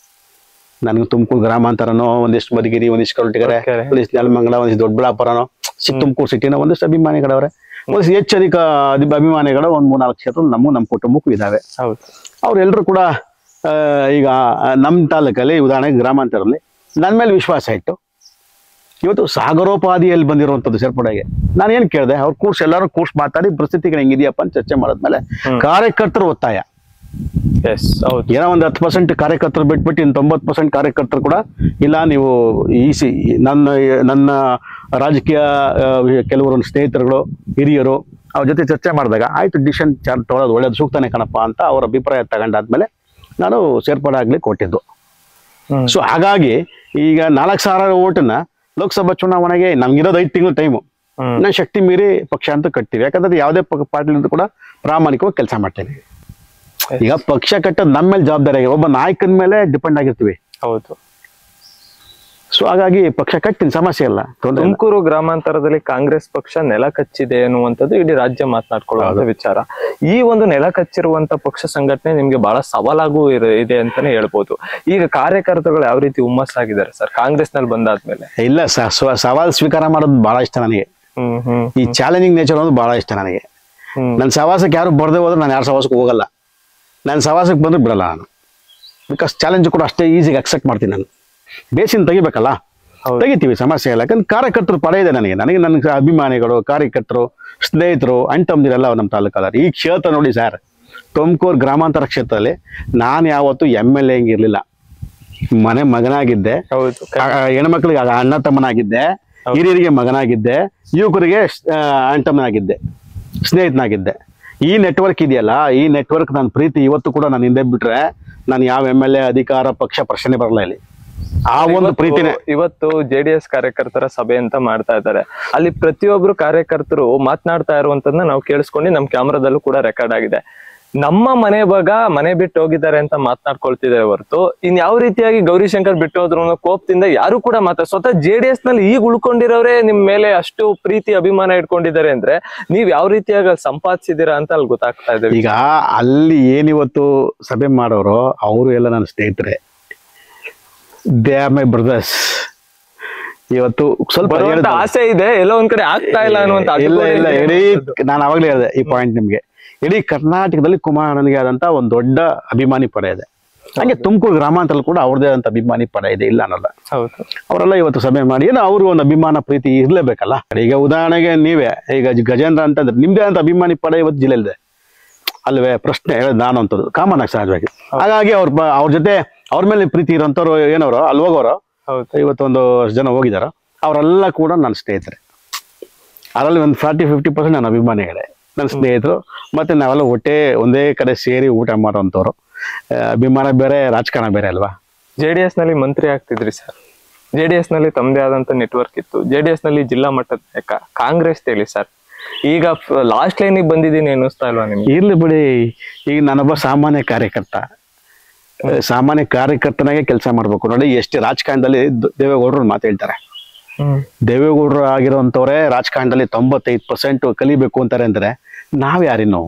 ನನಗೆ ತುಮಕೂರು ಗ್ರಾಮಾಂತರನೋ ಒಂದಿಷ್ಟು ಮಧುಗಿರಿ ಒಂದಿಷ್ಟು ಕರಟಿಗೆರೆ ಕೊರಟಗೆರೆ. ಒಂದಿಷ್ಟು ನೆಲಮಂಗಲ ಒಂದಿಷ್ಟು ದೊಡ್ಡಬಳ್ಳಾಪುರನೋ ಚಿಕ್ಕ ತುಮಕೂರು ಸಿಟಿನ ಒಂದಿಷ್ಟು ಅಭಿಮಾನಿಗಳವ್ರೆ ಒಂದಿಷ್ಟು ಹೆಚ್ಚು ಅಧಿಕ ಅಧಿ- ಅಭಿಮಾನಿಗಳು ಒಂದ್ ಮೂರ್ನಾಲ್ಕು ಕ್ಷೇತ್ರ ನಮ್ಮ ನಮ್ಮ ಕುಟುಂಬಕ್ಕೂ ಇದಾವೆ ಹೌದು ಅವರೆಲ್ಲರೂ ಕೂಡ ಆ, ಈಗ ನಮ್ಮ ತಾಲೂಕಲ್ಲಿ ಉದಾಹರಣೆಗೆ ಗ್ರಾಮಾಂತರಲ್ಲಿ ನನ್ನ ಮೇಲೆ ವಿಶ್ವಾಸ ಇಟ್ಟು ಇವತ್ತು ಸಾಗರೋಪಾದಿಯಲ್ಲಿ ಬಂದಿರುವಂಥದ್ದು ಸೇರ್ಪಡೆಗೆ ನಾನು ಏನು ಕೇಳಿದೆ ಅವ್ರು ಕೂರ್ಸ್ ಎಲ್ಲರೂ ಕೂರ್ಸ್ ಮಾತಾಡಿ ಪರಿಸ್ಥಿತಿಗಳು ಹೆಂಗಿದೆಯಪ್ಪ ಅಂತ ಚರ್ಚೆ ಮಾಡಿದ್ಮೇಲೆ ಹ್ಮ್. ಕಾರ್ಯಕರ್ತರು ಒತ್ತಾಯ ಎಸ್ ಹೌದು ಏನೋ ಒಂದು ಹತ್ತು ಪರ್ಸೆಂಟ್ ಕಾರ್ಯಕರ್ತರು ಬಿಟ್ಬಿಟ್ಟು ಇನ್ನು ತೊಂಬತ್ತು ಪರ್ಸೆಂಟ್ ಕಾರ್ಯಕರ್ತರು ಕೂಡ ಇಲ್ಲ ನೀವು ಈ ಸಿ ನನ್ನ ನನ್ನ ರಾಜಕೀಯ ಆ, ಕೆಲವರು ಸ್ನೇಹಿತರುಗಳು ಹಿರಿಯರು ಅವ್ರ ಜೊತೆ ಚರ್ಚೆ ಮಾಡಿದಾಗ ಆಯ್ತು ಡಿಸಿಷನ್ ಚಾರ್ ತೊಗೊಳೋದು ಒಳ್ಳೇದು ಸೂಕ್ತನೇ ಕಣಪ್ಪ ಅಂತ ಅವ್ರ ಅಭಿಪ್ರಾಯ ತಗೊಂಡಾದ್ಮೇಲೆ ನಾನು ಸೇರ್ಪಡೆ ಆಗ್ಲಿಕ್ಕೆ ಕೊಟ್ಟಿದ್ದು ಹ್ಮ್. ಸೊ ಹಾಗಾಗಿ ಈಗ ನಾಲ್ಕು ಸಾವಿರ ಓಟನ್ನ ಲೋಕಸಭಾ ಚುನಾವಣೆಗೆ ನಮ್ಗಿರೋದು ಐದು ತಿಂಗಳು ಟೈಮು ಹ್ಮ್. ನಾನು ಶಕ್ತಿ ಮೀರಿ ಪಕ್ಷ ಅಂತ ಕಟ್ತೀವಿ ಯಾಕಂದ್ರೆ ಯಾವುದೇ ಪಾರ್ಟಿಲಿಂದ ಕೂಡ ಪ್ರಾಮಾಣಿಕವಾಗಿ ಕೆಲಸ ಮಾಡ್ತೇನೆ ಈಗ ಪಕ್ಷ ಕಟ್ಟೋದು ನಮ್ಮ ಮೇಲೆ ಜವಾಬ್ದಾರಿ ಆಗಿದೆ. ಒಬ್ಬ ನಾಯಕನ ಮೇಲೆ ಡಿಪೆಂಡ್ ಆಗಿರ್ತೀವಿ ಹೌದು ಸೊ ಹಾಗಾಗಿ ಪಕ್ಷ ಕಟ್ಟಿನ ಸಮಸ್ಯೆ ಇಲ್ಲ ತೊಂದ್ರೆ ಇಲ್ಲ. ತುಮಕೂರು ಗ್ರಾಮಾಂತರದಲ್ಲಿ ಕಾಂಗ್ರೆಸ್ ಪಕ್ಷ ನೆಲ ಕಚ್ಚಿದೆ ಅನ್ನುವಂಥದ್ದು ಇಡೀ ರಾಜ್ಯ ಮಾತನಾಡ್ಕೊಳ್ಳುವಂತ ವಿಚಾರ ಈ ಒಂದು ನೆಲ ಕಚ್ಚಿರುವಂತ ಪಕ್ಷ ಸಂಘಟನೆ ನಿಮ್ಗೆ ಬಹಳ ಸವಾಲಾಗೂ ಇರ- ಇದೆ ಅಂತಾನೆ ಹೇಳ್ಬೋದು ಈಗ ಕಾರ್ಯಕರ್ತಗಳು ಯಾವ ರೀತಿ ಹುಮ್ಮಸ್ಸಾಗಿದ್ದಾರೆ ಸರ್ ಕಾಂಗ್ರೆಸ್ ನಲ್ಲಿ ಬಂದಾದ್ಮೇಲೆ ಇಲ್ಲ ಸ- ಸ್ವ- ಸವಾಲ್ ಸ್ವೀಕಾರ ಮಾಡೋದು ಬಹಳ ಇಷ್ಟ ನನಗೆ ಹ್ಮ್ ಹ್ಮ್ ಈ ಚಾಲೆಂಜಿಂಗ್ ನೇಚರ್ ಅನ್ನೋದು ಬಹಳ ಇಷ್ಟ ನನಗೆ ಹ್ಮ್ ನನ್ನ ಸವಾಸಕ್ಕೆ ಯಾರು ಬರ್ದೇ ಹೋದ್ರೆ ನಾನು ಯಾರ ಸವಾಸಕ್ಕೆ ಹೋಗಲ್ಲ ನನ್ನ ಸವಾಸಕ್ಕೆ ಬಂದ್ರೆ ಬಿಡಲ್ಲ ನಾನು ಬಿಕಾಸ್ ಚಾಲೆಂಜ್ ಕೂಡ ಅಷ್ಟೇ ಈಸಿಗೆ ಅಕ್ಸೆಪ್ಟ್ ಮಾಡ್ತೀನಿ ನಾನು ಬೇಸಿನ ತೆಗಿಬೇಕಲ್ಲ ಹೌದು. ತೆಗಿತೀವಿ ಸಮಸ್ಯೆ ಇಲ್ಲ ಯಾಕಂದ್ರೆ ಕಾರ್ಯಕರ್ತರು ಪಡೆ ಇದೆ ನನಗೆ ನನಗೆ ನನ್ನ ಅಭಿಮಾನಿಗಳು ಕಾರ್ಯಕರ್ತರು ಸ್ನೇಹಿತರು ಅಣ್ತಂದಿರೆಲ್ಲ ನಮ್ಮ ತಾಲೂಕಲ್ಲಿ ಈ ಕ್ಷೇತ್ರ ನೋಡಿ ಸರ್ ತುಮಕೂರು ಗ್ರಾಮಾಂತರ ಕ್ಷೇತ್ರದಲ್ಲಿ ನಾನು ಯಾವತ್ತೂ ಎಮ್ ಎಲ್ ಎ ಇರಲಿಲ್ಲ ಮನೆ ಮಗನಾಗಿದ್ದೆ ಹೌದು ಆ- ಆ ಹೆಣ್ಮಕ್ಳಿಗೆ ಆಗ ಅಣ್ಣ ತಮ್ಮನಾಗಿದ್ದೆ ಹಿರಿಯರಿಗೆ ಮಗನಾಗಿದ್ದೆ ಯುವಕರಿಗೆ ಆ, ಅಣ್ಣ ತಮ್ಮನಾಗಿದ್ದೆ ಸ್ನೇಹಿತನಾಗಿದ್ದೆ ಈ ನೆಟ್ವರ್ಕ್ ಇದೆಯಲ್ಲ ಈ ನೆಟ್ವರ್ಕ್ ನನ್ನ ಪ್ರೀತಿ ಇವತ್ತು ಕೂಡ ನಾನು ಹಿಂದೆ ಬಿಟ್ರೆ ನಾನು ಯಾವ ಎಮ್ ಎಲ್ ಎ ಅಧಿಕಾರ ಪಕ್ಷ ಪ್ರಶ್ನೆ ಬರಲ್ಲ ಇಲ್ಲಿ ಆ ಒಂದು ಇವತ್ತು- ಪ್ರೀತಿನೇ ಇವತ್ತು ಜೆಡಿಎಸ್ ಕಾರ್ಯಕರ್ತರ ಸಭೆ ಅಂತ ಮಾಡ್ತಾ ಇದ್ದಾರೆ ಅಲ್ಲಿ ಪ್ರತಿಯೊಬ್ರು ಕಾರ್ಯಕರ್ತರು ಮಾತನಾಡ್ತಾ ಇರುವಂತದ್ನ ನಾವು ಕೇಳಿಸ್ಕೊಂಡು ನಮ್ ಕ್ಯಾಮ್ರಾದಲ್ಲೂ ಕೂಡ ರೆಕಾರ್ಡ್ ಆಗಿದೆ ನಮ್ಮ ಮನೆ ಭಾಗ ಮನೆ ಬಿಟ್ಟು ಹೋಗಿದ್ದಾರೆ ಅಂತ ಮಾತನಾಡ್ಕೊಳ್ತಿದ್ದಾರೆ ಹೊರತು ಇನ್ ಯಾವ ರೀತಿಯಾಗಿ ಗೌರಿಶಂಕರ್ ಬಿಟ್ಟು ಹೋದ್ರು ಅನ್ನೋ ಕೋಪದಿಂದ ಯಾರು ಕೂಡ ಮಾತಾ ಸ್ವತಃ ಜೆಡಿಎಸ್ ನಲ್ಲಿ ಈಗ ಉಳ್ಕೊಂಡಿರೋರೇ ನಿಮ್ ಮೇಲೆ ಅಷ್ಟು ಪ್ರೀತಿ ಅಭಿಮಾನ ಇಟ್ಕೊಂಡಿದ್ದಾರೆ ಅಂದ್ರೆ ನೀವ್ ಯಾವ ರೀತಿಯಾಗಿ ಅಲ್ಲಿ ಸಂಪಾದಿಸಿದೀರಾ ಅಂತ ಅಲ್ಲಿ ಗೊತ್ತಾಗ್ತಾ ಇದೆ ಈಗ ಅಲ್ಲಿ ಏನಿವತ್ತು ಸಭೆ ಮಾಡೋರು ಅವರು ಎಲ್ಲ ನನ್ನ ಸ್ನೇಹಿತರೆ ದೇ ಆರ್ ಮೈ ಬ್ರದರ್ಸ್ ಇವತ್ತು ಸ್ವಲ್ಪ ಬರುವಂತ ಹೇಳಿದ್ನಲ್ಲ. ಆಸೆ ಇದೆ ಎಲ್ಲೋ ಒಂದ್ ಕಡೆ ಆಗ್ತಾ ಇಲ್ಲ ಅನ್ನುವಂತ ಅದು ಇಲ್ಲ ಕೂಡ ಇಲ್ಲ ಇದೆ. ಇಡೀ ನಾನು ಅವಾಗಲೇ ಹೇಳಿದೆ ಈ ಪಾಯಿಂಟ್ ನಿಮ್ಗೆ ಇಡೀ ಕರ್ನಾಟಕದಲ್ಲಿ ಕುಮಾರಣ್ಣನಿಗೆ ಆದಂತ ಒಂದು ದೊಡ್ಡ ಅಭಿಮಾನಿ ಪಡೆ ಇದೆ ಹಂಗೆ ತುಮಕೂರು ಗ್ರಾಮಾಂತರ ಕೂಡ ಅವ್ರದೇ ಆದಂತ ಅಭಿಮಾನಿ ಪಡೆ ಇದೆ ಇಲ್ಲ ಅನ್ನಲ್ಲ ಹೌದು ಅವರೆಲ್ಲ ಇವತ್ತು ಸಭೆ ಮಾಡಿ ಏನೋ ಅವರು ಒಂದು ಅಭಿಮಾನ ಪ್ರೀತಿ ಇರ್ಲೇಬೇಕಲ್ಲ ಈಗ ಉದಾಹರಣೆಗೆ ನೀವೇ ಈಗ ಜ- ಗಜೇಂದ್ರ ಅಂತಂದ್ರೆ ನಿಮ್ದೇ ಅಂತ ಅಭಿಮಾನಿ ಪಡೆ ಇವತ್ತು ಜಿಲ್ಲೆಯಲ್ಲಿದೆ ಅಲ್ವೇ ಪ್ರಶ್ನೆ ಹೇಳೋದು ನಾನು ಅಂತದ್ದು ಕಾಮನ್ ಆಗಿ ಸಹಜವಾಗಿ ಹಾಗಾಗಿ ಅವ್ರ ಬ- ಅವ್ರ ಜೊತೆ ಅವ್ರ ಮೇಲೆ ಪ್ರೀತಿ ಇರೋಂಥವ್ರು ಏನವರು ಅಲ್ಲಿ ಹೋಗೋರು ಹೌದು ಇವತ್ತೊಂದು ಜನ ಹೋಗಿದಾರ ಅವರೆಲ್ಲ ಕೂಡ ನನ್ನ ಸ್ನೇಹಿತರೆ ಅದರಲ್ಲಿ ಒಂದು ಫಾರ್ಟಿ ಫಿಫ್ಟಿ ಪರ್ಸೆಂಟ್ ನನ್ನ ಅಭಿಮಾನಿಗಳೇ ನನ್ನ ಸ್ನೇಹಿತರು ಮತ್ತೆ ನಾವೆಲ್ಲ ಒಟ್ಟೆ ಒಂದೇ ಕಡೆ ಸೇರಿ ಊಟ ಮಾಡೋಂಥವ್ರು ಆ, ಅಭಿಮಾನ ಬೇರೆ ರಾಜಕಾರಣ ಬೇರೆ ಅಲ್ವಾ ಜೆಡಿಎಸ್ ನಲ್ಲಿ ಮಂತ್ರಿ ಆಗ್ತಿದ್ರಿ ಸರ್ ಜೆಡಿಎಸ್ ನಲ್ಲಿ ತಮ್ಮದೇ ಆದಂತ ನೆಟ್ವರ್ಕ್ ಇತ್ತು ಜೆಡಿಎಸ್ ನಲ್ಲಿ ಜಿಲ್ಲಾ ಮಟ್ಟದ ನಾಯಕ ಕಾಂಗ್ರೆಸ್ ತೇಳಿ ಸರ್ ಈಗ ಲಾಸ್ಟ್ ಲೈನಿಗೆ ಬಂದಿದ್ದೀನಿ ಅನ್ನಿಸ್ತಾ ಇಲ್ವಾ ನಿಮ್ಗೆ ಇರ್ಲಿ ಬಿಡಿ ಈಗ ನಾನೊಬ್ಬ ಸಾಮಾನ್ಯ ಕಾರ್ಯಕರ್ತ ಆ, ಸಾಮಾನ್ಯ ಕಾರ್ಯಕರ್ತನಾಗೆ ಕೆಲಸ ಮಾಡ್ಬೇಕು ನೋಡಿ ಎಷ್ಟು ರಾಜಕಾರಣದಲ್ಲಿ ದ- ದೇವೇಗೌಡರು ಮಾತು ಹೇಳ್ತಾರೆ ದೇವೇಗೌಡರು ಆಗಿರೋಂಥವ್ರೆ ರಾಜಕಾರಣದಲ್ಲಿ ತೊಂಬತ್ತೈದು ಪರ್ಸೆಂಟ್ ಕಲಿಬೇಕು ಅಂತಾರೆ ಅಂದ್ರೆ ನಾವ್ ಯಾರಿನ್ನು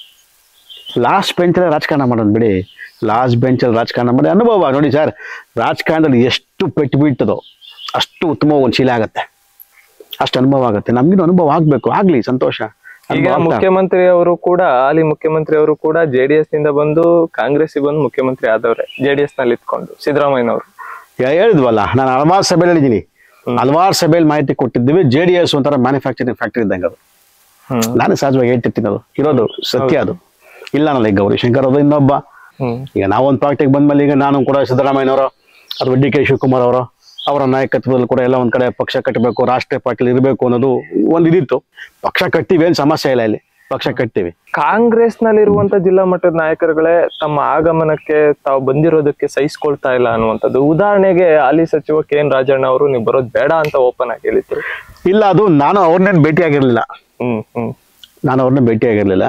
ಲಾಸ್ಟ್ ಬೆಂಚಲ್ಲಿ ರಾಜಕಾರಣ ಮಾಡೋದು ಬಿಡಿ ಲಾಸ್ಟ್ ಬೆಂಚಲ್ಲಿ ರಾಜಕಾರಣ ಮಾಡಿ ಅನುಭವ ನೋಡಿ ಸರ್ ರಾಜಕಾರಣದಲ್ಲಿ ಎಷ್ಟು ಪೆಟ್ಟು ಬೀಳ್ತದೋ ಅಷ್ಟು ಉತ್ತಮ ಒಂದು ಶೀಲ ಆಗತ್ತೆ ಅಷ್ಟು ಅನುಭವ ಆಗುತ್ತೆ ನಮ್ಗಿನ ಅನುಭವ ಆಗ್ಬೇಕು ಆಗ್ಲಿ ಸಂತೋಷ ಈಗ ಅನುಭವ ಆಗ್ತಾ- ಮುಖ್ಯಮಂತ್ರಿ ಅವರು ಕೂಡ ಹಾಲಿ ಮುಖ್ಯಮಂತ್ರಿ ಅವರು ಕೂಡ ಜೆಡಿಎಸ್ ನಿಂದ ಬಂದು ಕಾಂಗ್ರೆಸ್ ಬಂದು ಮುಖ್ಯಮಂತ್ರಿ ಆದವ್ರೆ ಜೆಡಿಎಸ್ ನಲ್ಲಿ ಇತ್ಕೊಂಡು ಸಿದ್ದರಾಮಯ್ಯನವರು ಯಾ- ಹೇಳಿದ್ವಲ್ಲ ನಾನು ಹಲವಾರು ಸಭೆಯಲ್ಲಿ ಹೇಳಿದ್ದೀನಿ ಹಲವಾರು ಸಭೆಯಲ್ಲಿ ಮಾಹಿತಿ ಕೊಟ್ಟಿದ್ದೀವಿ ಜೆ ಡಿ ಎಸ್ ಒಂಥರ ಮ್ಯಾನುಫ್ಯಾಕ್ಚರಿಂಗ್ ಫ್ಯಾಕ್ಟ್ರಿ ಇದ್ದಂಗೆ ಅದು ಹ್ಮ್ ನಾನು ಸಹಜವಾಗಿ ಹೇಳ್ತಿರ್ತೀನಿ ಅದು ಇರೋದು ಸತ್ಯ ಅದು ಇಲ್ಲ ಅನ್ನಲ್ಲ ಈಗ ಗೌರಿಶಂಕರ್ ಅದು ಇನ್ನೊಬ್ಬ ಹ್ಮ್ ಈಗ ನಾವೊಂದು ಪಾರ್ಟಿಗೆ ಬಂದ್ಮೇಲೆ ಈಗ ನಾನು ಕೂಡ ಸಿದ್ದರಾಮಯ್ಯನವರು ಅಥವಾ ಡಿ ಕೆ ಶಿವಕುಮಾರ್ ಅವರು ಅವರ ನಾಯಕತ್ವದಲ್ಲಿ ಕೂಡ ಎಲ್ಲ ಒಂದ್ ಕಡೆ ಪಕ್ಷ ಕಟ್ಟಬೇಕು ರಾಷ್ಟ್ರೀಯ ಪಾರ್ಟಿಲಿ ಇರಬೇಕು ಅನ್ನೋದು ಒಂದು ಇದಿತ್ತು ಪಕ್ಷ ಕಟ್ತೀವಿ ಏನು ಸಮಸ್ಯೆ ಇಲ್ಲ ಇಲ್ಲಿ ಪಕ್ಷ ಕಟ್ತೀವಿ ಕಾಂಗ್ರೆಸ್ ನಲ್ಲಿರುವಂತ ಜಿಲ್ಲಾ ಮಟ್ಟದ ನಾಯಕರುಗಳೇ ತಮ್ಮ ಆಗಮನಕ್ಕೆ ತಾವು ಬಂದಿರೋದಕ್ಕೆ ಸಹಿಸ್ಕೊಳ್ತಾ ಇಲ್ಲ ಅನ್ನುವಂಥದ್ದು ಉದಾಹರಣೆಗೆ ಹಾಲಿ ಸಚಿವ ಕೆ ಎನ್ ರಾಜಣ್ಣ ಅವರು ನೀವು ಬರೋದು ಬೇಡ ಅಂತ ಓಪನ್ ಆಗಿ ಹೇಳಿದ್ರು ಇಲ್ಲ ಅದು ನಾನು ಅವ್ರನ್ನೇನು ಭೇಟಿಯಾಗಿರ್ಲಿಲ್ಲ ಹ್ಮ್ ಹ್ಮ್ ನಾನು ಅವ್ರನ್ನ ಭೇಟಿಯಾಗಿರ್ಲಿಲ್ಲ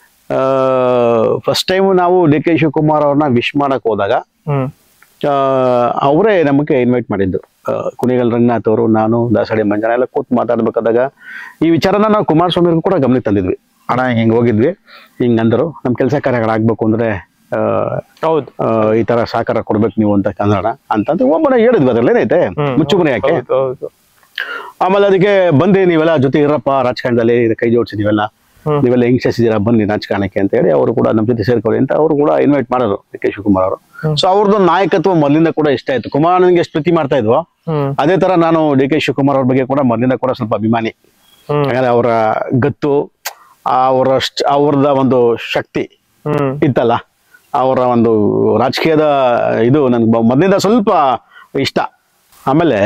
ಫಸ್ಟ್ ಟೈಮ್ ನಾವು ಡಿ ಕೆ ಶಿವಕುಮಾರ್ ಅವ್ರನ್ನ ವಿಶ್ ಮಾಡಕ್ ಹೋದಾಗ ಹ್ಮ್ ಆ, ಅವರೇ ನಮಗೆ ಇನ್ವೈಟ್ ಮಾಡಿದ್ದು ಆ, ಕುಣಿಗಲ್ ರಂಗನಾಥ್ ಅವರು ನಾನು ದಾಸಡಿ ಮಂಜನ ಎಲ್ಲ ಕೂತ್ ಮಾತಾಡ್ಬೇಕಾದಾಗ ಈ ವಿಚಾರನ ನಾವು ಕುಮಾರಸ್ವಾಮಿ ಅವ್ರಿಗೂ ಕೂಡ ಗಮನಕ್ಕೆ ತಂದಿದ್ವಿ ಅಣ್ಣ ಹಿಂಗ್ ಹೋಗಿದ್ವಿ ಹಿಂಗ್ ಅಂದರು ನಮ್ಮ ಕೆಲಸ ಕಾರ್ಯಗಳಾಗ್ಬೇಕು ಅಂದ್ರೆ ಆ, ಹೌದು ಆ, ಈ ತರ ಸಹಕಾರ ಕೊಡ್ಬೇಕು ನೀವು ಅಂತ ಕನ್ನಡ ಅಂತಂದ್ರೆ ಒಬ್ಬನ ಹೇಳಿದ್ವಿ ಅದ್ರಲ್ಲಿ ಏನೈತೆ ಹ್ಮ್. ಮುಚ್ಚುಮನೆ ಯಾಕೆ ಹೌದು ಹೌದು ಆಮೇಲೆ ಅದಕ್ಕೆ ಬಂದು ನೀವೆಲ್ಲ ಜೊತೆ ಇರಪ್ಪ ರಾಜಕಾರಣದಲ್ಲಿ ಇದು ಕೈ ಜೋಡಿಸಿ ನೀವೆಲ್ಲ ಹ್ಮ್. ನೀವೆಲ್ಲ ಯಂಗ್ಸ್ಟರ್ಸ್ ಇದ್ದೀರಾ ಬನ್ನಿ ರಾಜಕಾರಣಕ್ಕೆ ಅಂತ ಹೇಳಿ ಅವರು ಕೂಡ ನಮ್ಮ ಜೊತೆ ಸೇರ್ಕೊಳ್ಳಿ ಅಂತ ಅವರು ಕೂಡ ಇನ್ವೈಟ್ ಮಾಡೋರು ಡಿ ಕೆ ಶಿವಕುಮಾರ್ ಅವರು ಹ್ಮ್. ಸೊ ಅವ್ರದ್ದು ನಾಯಕತ್ವ ಮೊದಲಿಂದ ಕೂಡ ಇಷ್ಟ ಆಯ್ತು ಕುಮಾರ್ ನನಗೆ ಎಷ್ಟು ಪ್ರೀತಿ ಮಾಡ್ತಾ ಇದ್ವೋ ಹ್ಮ್ ಅದೇ ತರ ನಾನು ಡಿ ಕೆ ಶಿವಕುಮಾರ್ ಅವ್ರ ಬಗ್ಗೆ ಕೂಡ ಮೊದಲಿಂದ ಕೂಡ ಸ್ವಲ್ಪ ಅಭಿಮಾನಿ ಹ್ಮ್ ಯಾಕಂದ್ರೆ ಅವರ ಗತ್ತು ಅವರ ಅವ್ರದ ಒಂದು ಶಕ್ತಿ ಹ್ಮ್ ಇತ್ತಲ್ಲ ಅವರ ಒಂದು ರಾಜಕೀಯದ ಇದು ನನ್ಗೆ ಮೊದಲಿಂದ ಸ್ವಲ್ಪ ಇಷ್ಟ ಆಮೇಲೆ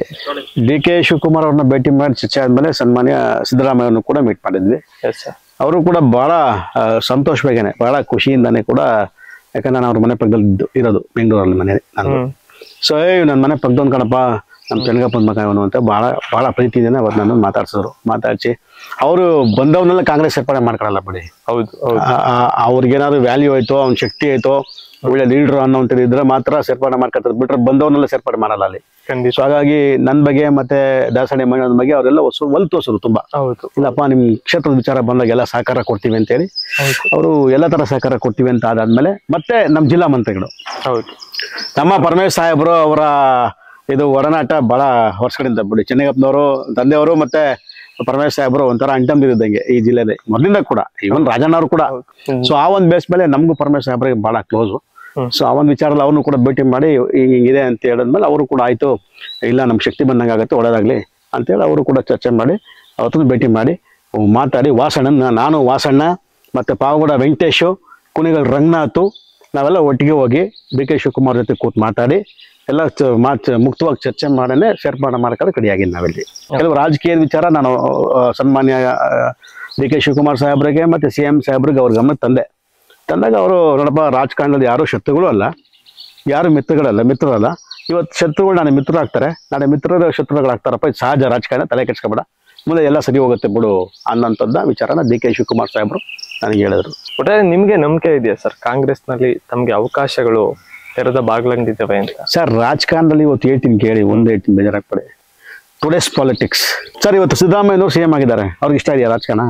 ಡಿ ಕೆ ಶಿವಕುಮಾರ್ ಅವ್ರನ್ನ ಭೇಟಿ ಮಾಡಿ ಚರ್ಚೆ ಆದ್ಮೇಲೆ ಸನ್ಮಾನ್ಯ ಸಿದ್ದರಾಮಯ್ಯವ್ರನ್ನು ಕೂಡ ಮೀಟ್ ಮಾಡಿದ್ವಿ ಎಸ್ ಸರ್ ಅವರು ಕೂಡ ಬಹಳ ಆ, ಸಂತೋಷವಾಗೇನೆ ಬಹಳ ಖುಷಿಯಿಂದಾನೆ ಕೂಡ ಯಾಕಂದ್ರೆ ನಾನು ಅವ್ರ ಮನೆ ಪಕ್ಕದಲ್ಲಿ ಇದ್ದು- ಇರೋದು ಬೆಂಗಳೂರಲ್ಲಿ ಮನೆ ನಾನು ಹ್ಮ್ ಸೊ ಏ ನನ್ನ ಮನೆ ಪಕ್ಕದೊಂದು ಕಣಪ್ಪ ನಮ್ಮ ಚೆನ್ನಗಪ್ಪನ ಮಗ ಇವನು ಅಂತ ಬಹಳ ಬಹಳ ಪ್ರೀತಿಯಿಂದ ಅವತ್ತು ನನ್ನ ಮಾತಾಡ್ಸಿದ್ರು ಮಾತಾಡ್ಸಿ ಅವರು ಬಂದವನ್ನೆಲ್ಲ ಕಾಂಗ್ರೆಸ್ ಸೇರ್ಪಡೆ ಮಾಡ್ಕೊಳಲ್ಲ ಬಿಡಿ ಹೌದು ಹೌದು ಅವ್ರಿಗೇನಾದ್ರು ವ್ಯಾಲ್ಯೂ ಆಯ್ತೋ ಅವ್ನ ಶಕ್ತಿ ಆಯ್ತೋ ಒಳ್ಳೆ ಲೀಡರ್ ಅನ್ನೋಂಥದ್ದು ಇದ್ರೆ ಮಾತ್ರ ಸೇರ್ಪಡೆ ಮಾಡ್ಕೊತಾರೆ ಬಿಟ್ರೆ ಬಂದವನ್ನೆಲ್ಲ ಸೇರ್ಪಡೆ ಮಾಡಲ್ಲ ಅಲ್ಲಿ ಖಂಡಿತ ಸೊ ಹಾಗಾಗಿ ನನ್ನ ಬಗ್ಗೆ ಮತ್ತೆ ದಾಸಣಿ ಮಂಜನ ಬಗ್ಗೆ ಅವರೆಲ್ಲ ಹೊಸ ಒಲ್ ತೋರ್ಸಿದ್ರು ತುಂಬಾ ಹೌದು ಇಲ್ಲಪ್ಪ ನಿಮ್ ಕ್ಷೇತ್ರದ ವಿಚಾರ ಬಂದಾಗ ಎಲ್ಲ ಸಹಕಾರ ಕೊಡ್ತೀವಿ ಅಂತೇಳಿ ಹೌದು ಅವರು ಎಲ್ಲ ತರ ಸಹಕಾರ ಕೊಡ್ತೀವಿ ಅಂತ ಆದಾದ್ಮೇಲೆ ಮತ್ತೆ ನಮ್ಮ ಜಿಲ್ಲಾ ಮಂತ್ರಿಗಳು ಹೌದು ನಮ್ಮ ಪರಮೇಶ್ ಸಾಹೇಬರು ಅವರ ಇದು ಒಡನಾಟ ಬಹಳ ವರ್ಷಗಳಿಂದ ಬಿಡಿ ಚೆನ್ನಗಪ್ಪನವರು ತಂದೆಯವರು ಮತ್ತೆ ಪರಮೇಶ್ ಸಾಹೇಬರು ಒಂಥರ ಅಂಟಂದಿರಿದ್ದಂಗೆ ಈ ಜಿಲ್ಲೆಯಲ್ಲಿ ಮೊದಲಿಂದ ಕೂಡ ಇವನ್ ರಾಜಣ್ಣ ಅವರು ಕೂಡ ಹ್ಮ್. ಸೊ ಆ ಒಂದು ಬೇಸ್ ಮೇಲೆ ನಮಗೂ ಪರಮೇಶ್ ಸಾಹೇಬ್ರಿಗೆ ಬಹಳ ಕ್ಲೋಸು ಹ್ಮ್. ಸೊ ಆ ಒಂದು ವಿಚಾರದಲ್ಲಿ ಅವ್ರನ್ನು ಕೂಡ ಭೇಟಿ ಮಾಡಿ ಹಿಂಗ್ ಹಿಂಗಿದೆ ಅಂತ ಹೇಳಿದ್ಮೇಲೆ ಅವರು ಕೂಡ ಆಯ್ತು ಇಲ್ಲ ನಮ್ಗೆ ಶಕ್ತಿ ಬಂದಂಗೆ ಆಗುತ್ತೆ ಒಳ್ಳೇದಾಗ್ಲಿ ಅಂತೇಳಿ ಅವರು ಕೂಡ ಚರ್ಚೆ ಮಾಡಿ ಅವತ್ತೊಂದು ಭೇಟಿ ಮಾಡಿ ಮಾತಾಡಿ ವಾಸಣ್ಣ ನಾನು ವಾಸಣ್ಣ ಮತ್ತೆ ಪಾವಗಡ ವೆಂಕಟೇಶು ಕುಣಿಗಲ್ ರಂಗನಾಥು ನಾವೆಲ್ಲ ಒಟ್ಟಿಗೆ ಹೋಗಿ ಡಿ ಕೆ ಶಿವಕುಮಾರ್ ಜೊತೆ ಕೂತ್ ಮಾತಾಡಿ ಎಲ್ಲ ಚ- ಮಾತ್ ಮುಕ್ತವಾಗಿ ಚರ್ಚೆ ಮಾಡನೆ ಸೇರ್ಪಾಡು ಮಾಡ್ಕೊಂಡು ಕಡಿಯಾಗಿದ್ದು ನಾವಿಲ್ಲಿ ಕೆಲವು ರಾಜಕೀಯ ವಿಚಾರ ನಾನು ಆ, ಸನ್ಮಾನ್ಯ ಡಿ ಕೆ ಶಿವಕುಮಾರ್ ಸಾಹೇಬ್ರಿಗೆ ಮತ್ತೆ ಸಿ ಎಂ ಸಾಹೇಬ್ರಿಗೆ ಅವ್ರ ಗಮನಕ್ಕೆ ತಂದೆ ತಂದಾಗ ಅವರು ನೋಡಪ್ಪ ರಾಜಕಾರಣದಲ್ಲಿ ಯಾರು ಶತ್ರುಗಳು ಅಲ್ಲ ಯಾರು ಮಿತ್ರಗಳಲ್ಲ ಮಿತ್ರರಲ್ಲ ಇವತ್ತು ಶತ್ರುಗಳು ನಾಳೆ ಮಿತ್ರರಾಗ್ತಾರೆ ನಾಳೆ ಮಿತ್ರರ ಶತ್ರುಗಳಾಗ್ತಾರಪ್ಪ ಇದು ಸಹಜ ರಾಜಕಾರಣ ತಲೆ ಕೆಡ್ಸ್ಕೊಬೇಡ ಮುಂದೆ ಎಲ್ಲ ಸರಿ ಹೋಗುತ್ತೆ ಬಿಡು ಅನ್ನೋಂಥದ್ದು ವಿಚಾರನ ಡಿ ಕೆ ಶಿವಕುಮಾರ್ ಸಾಹೇಬರು ನನಗೆ ಹೇಳಿದ್ರು ಒಟ್ಟಾರೆ ನಿಮ್ಗೆ ನಂಬಿಕೆ ಇದೆಯಾ ಸರ್ ಕಾಂಗ್ರೆಸ್ ನಲ್ಲಿ ತಮ್ಗೆ ಅವಕಾಶಗಳು ತೆರೆದ ಬಾಗ್ಲಂಗಿದ್ದಾವೆ ಅಂತ ಸರ್ ರಾಜಕಾರಣದಲ್ಲಿ ಇವತ್ತು ಹೇಳ್ತೀನಿ ಕೇಳಿ ಒಂದು ಹೇಳ್ತೀನಿ ಬೇಜಾರಾಗ್ಬೇಡಿ ಟುಡೇಸ್ ಪಾಲಿಟಿಕ್ಸ್ ಸರ್ ಇವತ್ತು ಸಿದ್ದರಾಮಯ್ಯನವರು ಸಿ ಎಂ ಆಗಿದ್ದಾರೆ ಅವ್ರಿಗೆ ಇಷ್ಟ ಇದೆಯಾ ರಾಜಕಾರಣ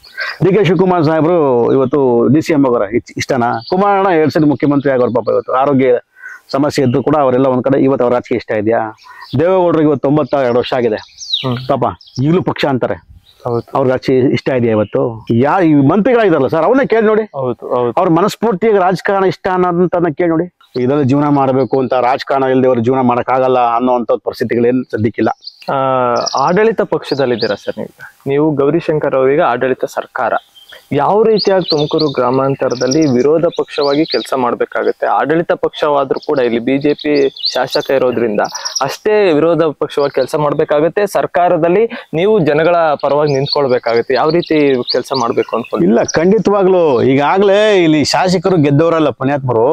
ಡಿ ಕೆ ಶಿವಕುಮಾರ್ ಸಾಹೇಬರು ಇವತ್ತು ಡಿ ಸಿ ಎಂ ಆಗೋರ ಇಷ್ಟನಾ ಕುಮಾರಣ್ಣ ಎರಡು ಸರಿ ಮುಖ್ಯಮಂತ್ರಿ ಆಗೋರು ಪಾಪ ಇವತ್ತು ಆರೋಗ್ಯ ಸಮಸ್ಯೆ ಇದ್ದು ಕೂಡ ಅವರೆಲ್ಲ ಒಂದ್ ಕಡೆ ಇವತ್ತು ಅವ್ರ ರಾಜಕೀಯ ಇಷ್ಟ ಇದೆಯಾ ದೇವೇಗೌಡರಿಗೆ ಇವತ್ತು ತೊಂಬತ್ತ ಎರಡು ವರ್ಷ ಆಗಿದೆ ಹ್ಮ್. ಪಾಪ ಈಗಲೂ ಪಕ್ಷ ಅಂತಾರೆ ಹೌದು ಅವ್ರ ರಾಜಕೀಯ ಇಷ್ಟ ಇದೆಯಾ ಇವತ್ತು ಯಾ ಈ ಮಂತ್ರಿಗಳಾಗಿದಾರಲ್ಲ ಸರ್ ಅವನ್ನ ಕೇಳಿ ನೋಡಿ ಹೌದು ಹೌದು ಅವ್ರ ಮನಸ್ಫೂರ್ತಿಯಾಗಿ ರಾಜಕಾರಣ ಇಷ್ಟ ಅನ್ನೋದನ್ನ ಕೇಳಿ ನೋಡಿ ಇದರಲ್ಲಿ ಜೀವನ ಮಾಡಬೇಕು ಅಂತ ರಾಜಕಾರಣ ಇಲ್ಲದೆ ಅವ್ರ ಜೀವನ ಮಾಡಕ್ಕಾಗಲ್ಲ ಅನ್ನೋಂಥ ಪರಿಸ್ಥಿತಿಗಳೇನು ಸದ್ಯಕ್ಕಿಲ್ಲ ಆ, ಆಡಳಿತ ಪಕ್ಷದಲ್ಲಿದ್ದೀರಾ ಸರ್ ನೀವು ನೀವು ಗೌರಿಶಂಕರ್ ಅವರಿಗೆ ಆಡಳಿತ ಸರ್ಕಾರ ಯಾವ ರೀತಿಯಾಗಿ ತುಮಕೂರು ಗ್ರಾಮಾಂತರದಲ್ಲಿ ವಿರೋಧ ಪಕ್ಷವಾಗಿ ಕೆಲಸ ಮಾಡ್ಬೇಕಾಗತ್ತೆ ಆಡಳಿತ ಪಕ್ಷವಾದ್ರೂ ಕೂಡ ಇಲ್ಲಿ ಬಿಜೆಪಿ ಶಾಸಕ ಇರೋದ್ರಿಂದ ಅಷ್ಟೇ ವಿರೋಧ ಪಕ್ಷವಾಗಿ ಕೆಲಸ ಮಾಡ್ಬೇಕಾಗತ್ತೆ ಸರ್ಕಾರದಲ್ಲಿ ನೀವು ಜನಗಳ ಪರವಾಗಿ ನಿಂತ್ಕೊಳ್ಬೇಕಾಗತ್ತೆ ಯಾವ ರೀತಿ ಕೆಲಸ ಮಾಡ್ಬೇಕು ಅನ್ಕೊಂಡು ಇಲ್ಲ ಖಂಡಿತವಾಗ್ಲು ಈಗಾಗಲೇ ಇಲ್ಲಿ ಶಾಸಕರು ಗೆದ್ದವರಲ್ಲ ಪುಣ್ಯಾತ್ಮರು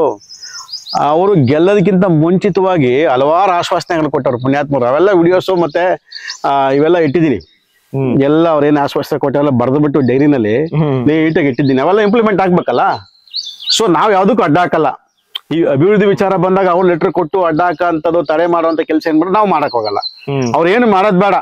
ಅವರು ಗೆಲ್ಲೋದಕ್ಕಿಂತ ಮುಂಚಿತವಾಗಿ ಹಲವಾರು ಆಶ್ವಾಸನೆಗಳು ಕೊಟ್ಟರು ಪುಣ್ಯಾತ್ಮರು ಅವೆಲ್ಲ ವಿಡಿಯೋಸು ಮತ್ತೆ ಆ, ಇವೆಲ್ಲ ಇಟ್ಟಿದ್ದೀನಿ ಹ್ಮ್ ಎಲ್ಲ ಅವ್ರೇನು ಆಶ್ವಾಸನೆ ಕೊಟ್ಟಾರಲ್ಲ ಬರೆದು ಬಿಟ್ಟು ಡೈರಿನಲ್ಲಿ ಹ್ಮ್ ನೀಟಾಗಿ ಇಟ್ಟಿದ್ದೀನಿ ಅವೆಲ್ಲ ಇಂಪ್ಲಿಮೆಂಟ್ ಆಗ್ಬೇಕಲ್ಲ ಸೊ ನಾವು ಯಾವುದಕ್ಕೂ ಅಡ್ಡ ಹಾಕಲ್ಲ ಈ ಅಭಿವೃದ್ಧಿ ವಿಚಾರ ಬಂದಾಗ ಅವ್ರು ಲೆಟರ್ ಕೊಟ್ಟು ಅಡ್ಡ ಹಾಕಂಥದ್ದು ತಡೆ ಮಾಡುವಂಥ ಕೆಲಸ ಏನ್ ಮಾಡಿ ನಾವು ಮಾಡಕ್ ಹೋಗಲ್ಲ ಹ್ಮ್ ಅವ್ರು ಏನು ಮಾಡೋದ್ ಬೇಡ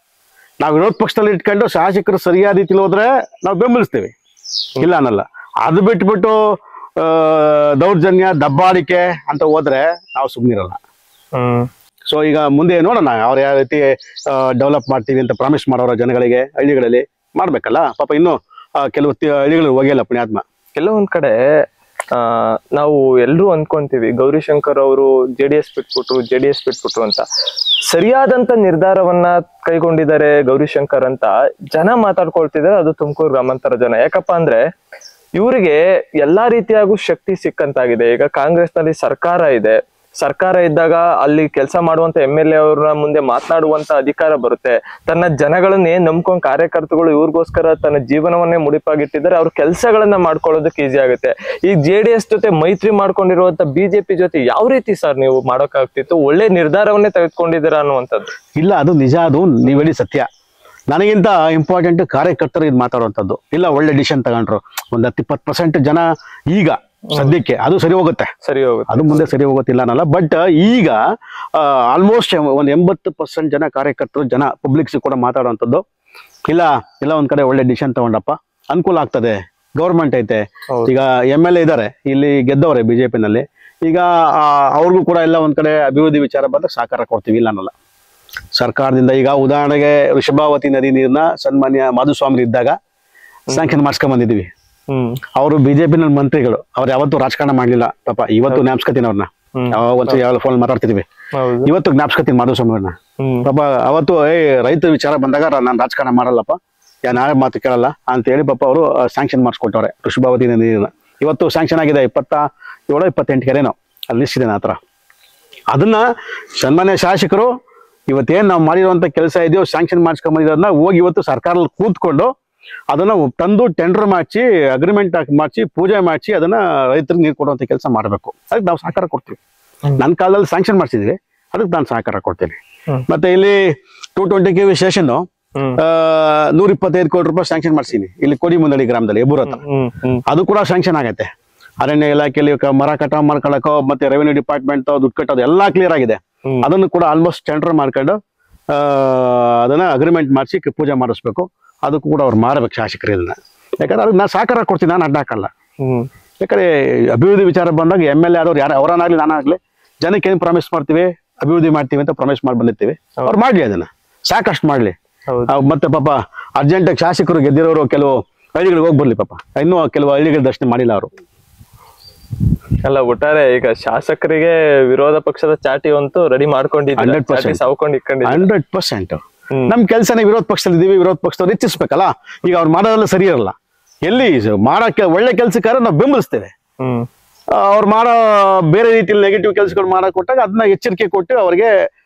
ನಾವು ವಿರೋಧ ಪಕ್ಷದಲ್ಲಿ ಇಟ್ಕೊಂಡು ಶಾಸಕರು ಸರಿಯಾದ ರೀತಿಲಿ ಹೋದ್ರೆ ನಾವು ಬೆಂಬಲಿಸ್ತೀವಿ ಇಲ್ಲ ಅನ್ನಲ್ಲ ಅದು ಬಿಟ್ಬಿಟ್ಟು ಆ, ದೌರ್ಜನ್ಯ ದಬ್ಬಾಳಿಕೆ ಅಂತ ಹೋದ್ರೆ ನಾವು ಸುಮ್ಮನಿರಲ್ಲ ಹ್ಮ್ ಸೊ ಈಗ ಮುಂದೆ ನೋಡೋಣ ಅವ್ರು ಯಾವ ರೀತಿ ಡೆವಲಪ್ ಮಾಡ್ತೀವಿ ಅಂತ ಪ್ರಾಮಿಸ್ ಮಾಡೋರ ಜನಗಳಿಗೆ ಹಳ್ಳಿಗಳಲ್ಲಿ ಮಾಡ್ಬೇಕಲ್ಲ ಪಾಪ ಇನ್ನು ಆ, ಕೆಲವು ತಿ- ಹಳ್ಳಿಗಳು ಹೋಗಿಲ್ಲ ಪುಣ್ಯಾತ್ಮ ಕೆಲವೊಂದ್ ಕಡೆ ಆ ನಾವು ಎಲ್ರೂ ಅನ್ಕೊಂತೀವಿ ಗೌರಿಶಂಕರ್ ಅವರು ಜೆ ಡಿ ಎಸ್ ಬಿಟ್ಬಿಟ್ರು ಜೆ ಡಿ ಎಸ್ ಬಿಟ್ಬಿಟ್ರು ಅಂತ ಸರಿಯಾದಂತ ನಿರ್ಧಾರವನ್ನ ಕೈಗೊಂಡಿದ್ದಾರೆ ಗೌರಿಶಂಕರ್ ಅಂತ ಜನ ಮಾತಾಡ್ಕೊಳ್ತಿದ್ದಾರೆ ಅದು ತುಮಕೂರು ಗ್ರಾಮಾಂತರ ಜನ ಯಾಕಪ್ಪ ಅಂದ್ರೆ ಇವರಿಗೆ ಎಲ್ಲಾ ರೀತಿಯಾಗೂ ಶಕ್ತಿ ಸಿಕ್ಕಂತಾಗಿದೆ ಈಗ ಕಾಂಗ್ರೆಸ್ ನಲ್ಲಿ ಸರ್ಕಾರ ಇದೆ ಸರ್ಕಾರ ಇದ್ದಾಗ ಅಲ್ಲಿ ಕೆಲಸ ಮಾಡುವಂತ ಎಂ ಎಲ್ ಎ ಅವ್ರ ಮುಂದೆ ಮಾತನಾಡುವಂತ ಅಧಿಕಾರ ಬರುತ್ತೆ ತನ್ನ ಜನಗಳನ್ನೇ ನಂಬ್ಕೊಂಡ್ ಕಾರ್ಯಕರ್ತಗಳು ಇವ್ರಿಗೋಸ್ಕರ ತನ್ನ ಜೀವನವನ್ನೇ ಮುಡಿಪಾಗಿಟ್ಟಿದ್ದಾರೆ ಅವ್ರ ಕೆಲಸಗಳನ್ನ ಮಾಡ್ಕೊಳ್ಳೋದಕ್ಕೆ ಈಸಿ ಆಗುತ್ತೆ ಈ ಜೆ ಡಿ ಎಸ್ ಜೊತೆ ಮೈತ್ರಿ ಮಾಡ್ಕೊಂಡಿರುವಂತ ಬಿಜೆಪಿ ಜೊತೆ ಯಾವ ರೀತಿ ಸರ್ ನೀವು ಮಾಡೋಕ್ಕಾಗ್ತಿತ್ತು ಒಳ್ಳೆ ನಿರ್ಧಾರವನ್ನೇ ತೆಗೆದುಕೊಂಡಿದ್ದೀರಾ ಅನ್ನುವಂಥದ್ದು ಇಲ್ಲ ಅದು ನಿಜ ಅದು ನೀವು ಹೇಳಿ ಸತ್ಯ ನನಗಿಂತ ಇಂಪಾರ್ಟೆಂಟ್ ಕಾರ್ಯಕರ್ತರು ಇದು ಮಾತಾಡುವಂಥದ್ದು ಇಲ್ಲ ಒಳ್ಳೆ ಡಿಸಿಷನ್ ತಗೊಂಡ್ರು ಒಂದು ಹತ್ತು ಇಪ್ಪತ್ತು ಪರ್ಸೆಂಟ್ ಜನ ಈಗ ಸದ್ಯಕ್ಕೆ ಅದು ಸರಿ ಹೋಗುತ್ತೆ ಸರಿ ಹೋಗುತ್ತೆ ಅದು ಮುಂದೆ ಸರಿ ಹೋಗೋತಿಲ್ಲ ಅನ್ನಲ್ಲ ಬಟ್ ಈಗ ಆಲ್ಮೋಸ್ಟ್ ಒಂದು ಎಂಬತ್ತು ಪರ್ಸೆಂಟ್ ಜನ ಕಾರ್ಯಕರ್ತರು ಜನ ಪಬ್ಲಿಕ್ಸ್ ಕೂಡ ಮಾತಾಡುವಂಥದ್ದು ಇಲ್ಲ ಇಲ್ಲ ಒಂದ್ ಕಡೆ ಒಳ್ಳೆ ಡಿಸಿಷನ್ ತಗೊಂಡಪ್ಪ ಅನುಕೂಲ ಆಗ್ತದೆ ಗೌರ್ಮೆಂಟ್ ಐತೆ ಹೌದು. ಈಗ ಎಮ್ ಎಲ್ ಎ ಇದ್ದಾರೆ ಇಲ್ಲಿ ಗೆದ್ದವ್ರೆ ಬಿಜೆಪಿನಲ್ಲಿ ಈಗ ಆ, ಅವ್ರಿಗೂ ಕೂಡ ಎಲ್ಲ ಒಂದ್ ಕಡೆ ಅಭಿವೃದ್ಧಿ ವಿಚಾರ ಬಂದಾಗ ಸಹಕಾರ ಕೊಡ್ತೀವಿ ಇಲ್ಲ ಅನ್ನಲ್ಲ ಸರ್ಕಾರದಿಂದ ಈಗ ಉದಾಹರಣೆಗೆ ವೃಷಭಾವತಿ ನದಿ ನೀರನ್ನ ಸನ್ಮಾನ್ಯ ಮಾಧುಸ್ವಾಮಿ ಇದ್ದಾಗ ಸ್ಯಾಂಕ್ಷನ್ ಮಾಡ್ಸ್ಕೊಂಡ್ ಬಂದಿದ್ದೀವಿ ಹ್ಮ್ ಅವರು ಬಿಜೆಪಿನಲ್ಲಿ ಮಂತ್ರಿಗಳು ಅವ್ರು ಯಾವತ್ತೂ ರಾಜಕಾರಣ ಮಾಡ್ಲಿಲ್ಲ ಪಾಪ ಇವತ್ತು ಜ್ಞಾಪಿಸ್ಕತೀನಿ ಅವ್ರನ್ನ ಹ್ಮ್. ಯಾವಾಗ ಒಂದ್ಸರಿ ಯಾವ ಫೋನ್ ಮಾತಾಡ್ತಿದೀವಿ ಹೌದು ಇವತ್ತು ಜ್ಞಾಪಿಸ್ಕತೀನಿ ಮಾಧುಸ್ವಾಮಿ ಅವ್ರನ್ನ ಹ್ಮ್ ಪಾಪ ಅವತ್ತು ಏ ರೈತ ವಿಚಾರ ಬಂದಾಗ ನಾನು ರಾಜಕಾರಣ ಮಾಡಲ್ಲಪ್ಪ ಯಾ ನಾಳೆ ಮಾತು ಕೇಳಲ್ಲ ಅಂತ ಹೇಳಿ ಪಾಪ ಅವರು ಸ್ಯಾಂಕ್ಷನ್ ಮಾಡಿಸ್ಕೊಟ್ಟವ್ರೆ ಋಷಭಾವತಿ ನೀರಿನ ಇವತ್ತು ಸ್ಯಾಂಕ್ಷನ್ ಆಗಿದೆ ಇಪ್ಪತ್ತ ಏಳು ಇಪ್ಪತ್ತೆಂಟು ಕೆರೆನೋ ಅಲ್ಲಿ ಲಿಸ್ಟ್ ಇದೆ ಆ ಥರ ಅದನ್ನ ಸನ್ಮಾನ್ಯ ಶಾಸಕರು ಇವತ್ತೇನ್ ನಾವು ಮಾಡಿರುವಂತ ಕೆಲಸ ಇದೆಯೋ ಸ್ಯಾಂಕ್ಷನ್ ಮಾಡಿಸ್ಕೊಂಬಂದಿರೋದನ್ನ ಹೋಗಿ ಇವತ್ತು ಸರ್ಕಾರದಲ್ಲಿ ಕೂತ್ಕೊಂಡು ಅದನ್ನ ತಂದು ಟೆಂಡರ್ ಮಾಡಿಸಿ ಅಗ್ರಿಮೆಂಟ್ ಮಾಡಿಸಿ ಪೂಜೆ ಮಾಡಿಸಿ ಅದನ್ನ ರೈತರಿಗೆ ನೀರು ಕೊಡುವಂತ ಕೆಲಸ ಮಾಡಬೇಕು ಅದಕ್ಕೆ ನಾವು ಸಹಕಾರ ಕೊಡ್ತೀವಿ ಹ್ಮ್. ನನ್ನ ಕಾಲದಲ್ಲಿ ಸ್ಯಾಂಕ್ಷನ್ ಮಾಡಿಸಿದ್ವಿ ಅದಕ್ಕೆ ನಾನು ಸಹಕಾರ ಕೊಡ್ತೀನಿ ಹ್ಮ್. ಮತ್ತೆ ಇಲ್ಲಿ two twenty K V station ಹ್ಮ್ ನೂರ ಇಪ್ಪತ್ತೈದು ಕೋಟಿ ರೂಪಾಯಿ ಸ್ಯಾಂಕ್ಷನ್ ಮಾಡಿಸಿನಿ ಇಲ್ಲಿ ಕೊಡಿಮುಂದಳಿ ಗ್ರಾಮದಲ್ಲಿ ಎಬ್ಬೂರ್ ಹತ್ರ ಹ್ಮ್ ಹ್ಮ್ ಅದು ಕೂಡ ಸ್ಯಾಂಕ್ಷನ್ ಆಗತ್ತೆ ಅರಣ್ಯ ಇಲಾಖೆಯಲ್ಲಿ ಕ- ಮರ ಕಟಾವ್ ಮಾಡ್ಕೊಳಕೋ ಮತ್ತೆ ರೆವೆನ್ಯೂ ಡಿಪಾರ್ಟ್ಮೆಂಟ್ ದುಡ್ಡು ಕಟ್ಟೋದು ಎಲ್ಲಾ ಕ್ಲಿಯರ್ ಆಗಿದೆ ಹ್ಮ್. ಅದನ್ನು ಕೂಡ ಆಲ್ಮೋಸ್ಟ್ ಟೆಂಡರ್ ಮಾಡ್ಕೊಂಡು ಆ, ಅದನ್ನ ಅಗ್ರಿಮೆಂಟ್ ಮಾಡಿಸಿ ಪೂಜೆ ಮಾಡಿಸ್ಬೇಕು ಅದಕ್ಕೂ ಕೂಡ ಅವ್ರು ಮಾರಬೇಕು ಶಾಸಕರು ಇದನ್ನ ಯಾಕಂದ್ರೆ ಅದಕ್ಕೆ ನಾನು ಸಹಕಾರ ಕೊಡ್ತೀನಿ ನಾನು ಅಡ್ಡ ಹಾಕಲ್ಲ ಹ್ಮ್ ಯಾಕಂದ್ರೆ ಅಭಿವೃದ್ಧಿ ವಿಚಾರ ಬಂದಾಗ ಎಮ್ ಎಲ್ ಎ ಆದವ್ರು ಯಾರು ಅವರನ್ನಾಗ್ಲಿ ನಾನಾಗ್ಲಿ ಜನಕ್ಕೆ ಏನು ಪ್ರಾಮಿಸ್ ಮಾಡ್ತೀವಿ ಅಭಿವೃದ್ಧಿ ಮಾಡ್ತೀವಿ ಅಂತ ಪ್ರಾಮಿಸ್ ಮಾಡಿ ಬಂದಿರ್ತೀವಿ ಅವ್ರು ಮಾಡ್ಲಿ ಅದನ್ನ ಸಾಕಷ್ಟು ಮಾಡ್ಲಿ ಹೌದು ಆ, ಮತ್ತೆ ಪಾಪ ಅರ್ಜೆಂಟಾಗಿ ಶಾಸಕರು ಗೆದ್ದಿರೋರು ಕೆಲವು ಹಳ್ಳಿಗಳಿಗೆ ಹೋಗಿ ಬರ್ಲಿ ಪಾಪ ಇನ್ನೂ ಕೆಲವು ಹಳ್ಳಿಗಳ ದರ್ಶನ ಮಾಡಿಲ್ಲ ಅವರು ಅಲ್ಲ ಒಟ್ಟಾರೆ ಈಗ ಶಾಸಕರಿಗೆ ವಿರೋಧ ಪಕ್ಷದ ಚಾಟಿ ಅಂತೂ ರೆಡಿ ಮಾಡ್ಕೊಂಡಿದ್ದೀರಾ 100%. ಚಾಟಿ ಸಾವ್ಕೊಂಡು ಇಟ್ಕೊಂಡಿದ್ದೀರಾ ಹಂಡ್ರೆಡ್ ಪರ್ಸೆಂಟ್ ಹ್ಮ್. ನಮ್ ಕೆಲಸನೇ ವಿರೋಧ ಪಕ್ಷದಲ್ಲಿ ಇದೀವಿ ವಿರೋಧ ಪಕ್ಷದವ್ರು ಹೆಚ್ಚಿಸ್ಬೇಕಲ್ಲ ಈಗ ಅವ್ರು ಮಾಡೋದೆಲ್ಲ ಸರಿ ಇರಲ್ಲ ಎಲ್ಲಿ ಇದು ಮಾಡಕ್ಕೆ ಒಳ್ಳೆ ಕೆಲ್ಸಕ್ಕಾರ ನಾವು ಬೆಂಬಲಿಸ್ತೇವೆ ಹ್ಮ್ ಅವ್ರು ಮಾಡೋ ಬೇರೆ ರೀತಿಯಲ್ಲಿ ನೆಗೆಟಿವ್ ಕೆಲಸಗಳು ಮಾಡಕ್ ಕೊಟ್ಟಾಗ ಅದನ್ನ ಎಚ್ಚರಿಕೆ ಕೊಟ್ಟು ಅವರಿಗೆ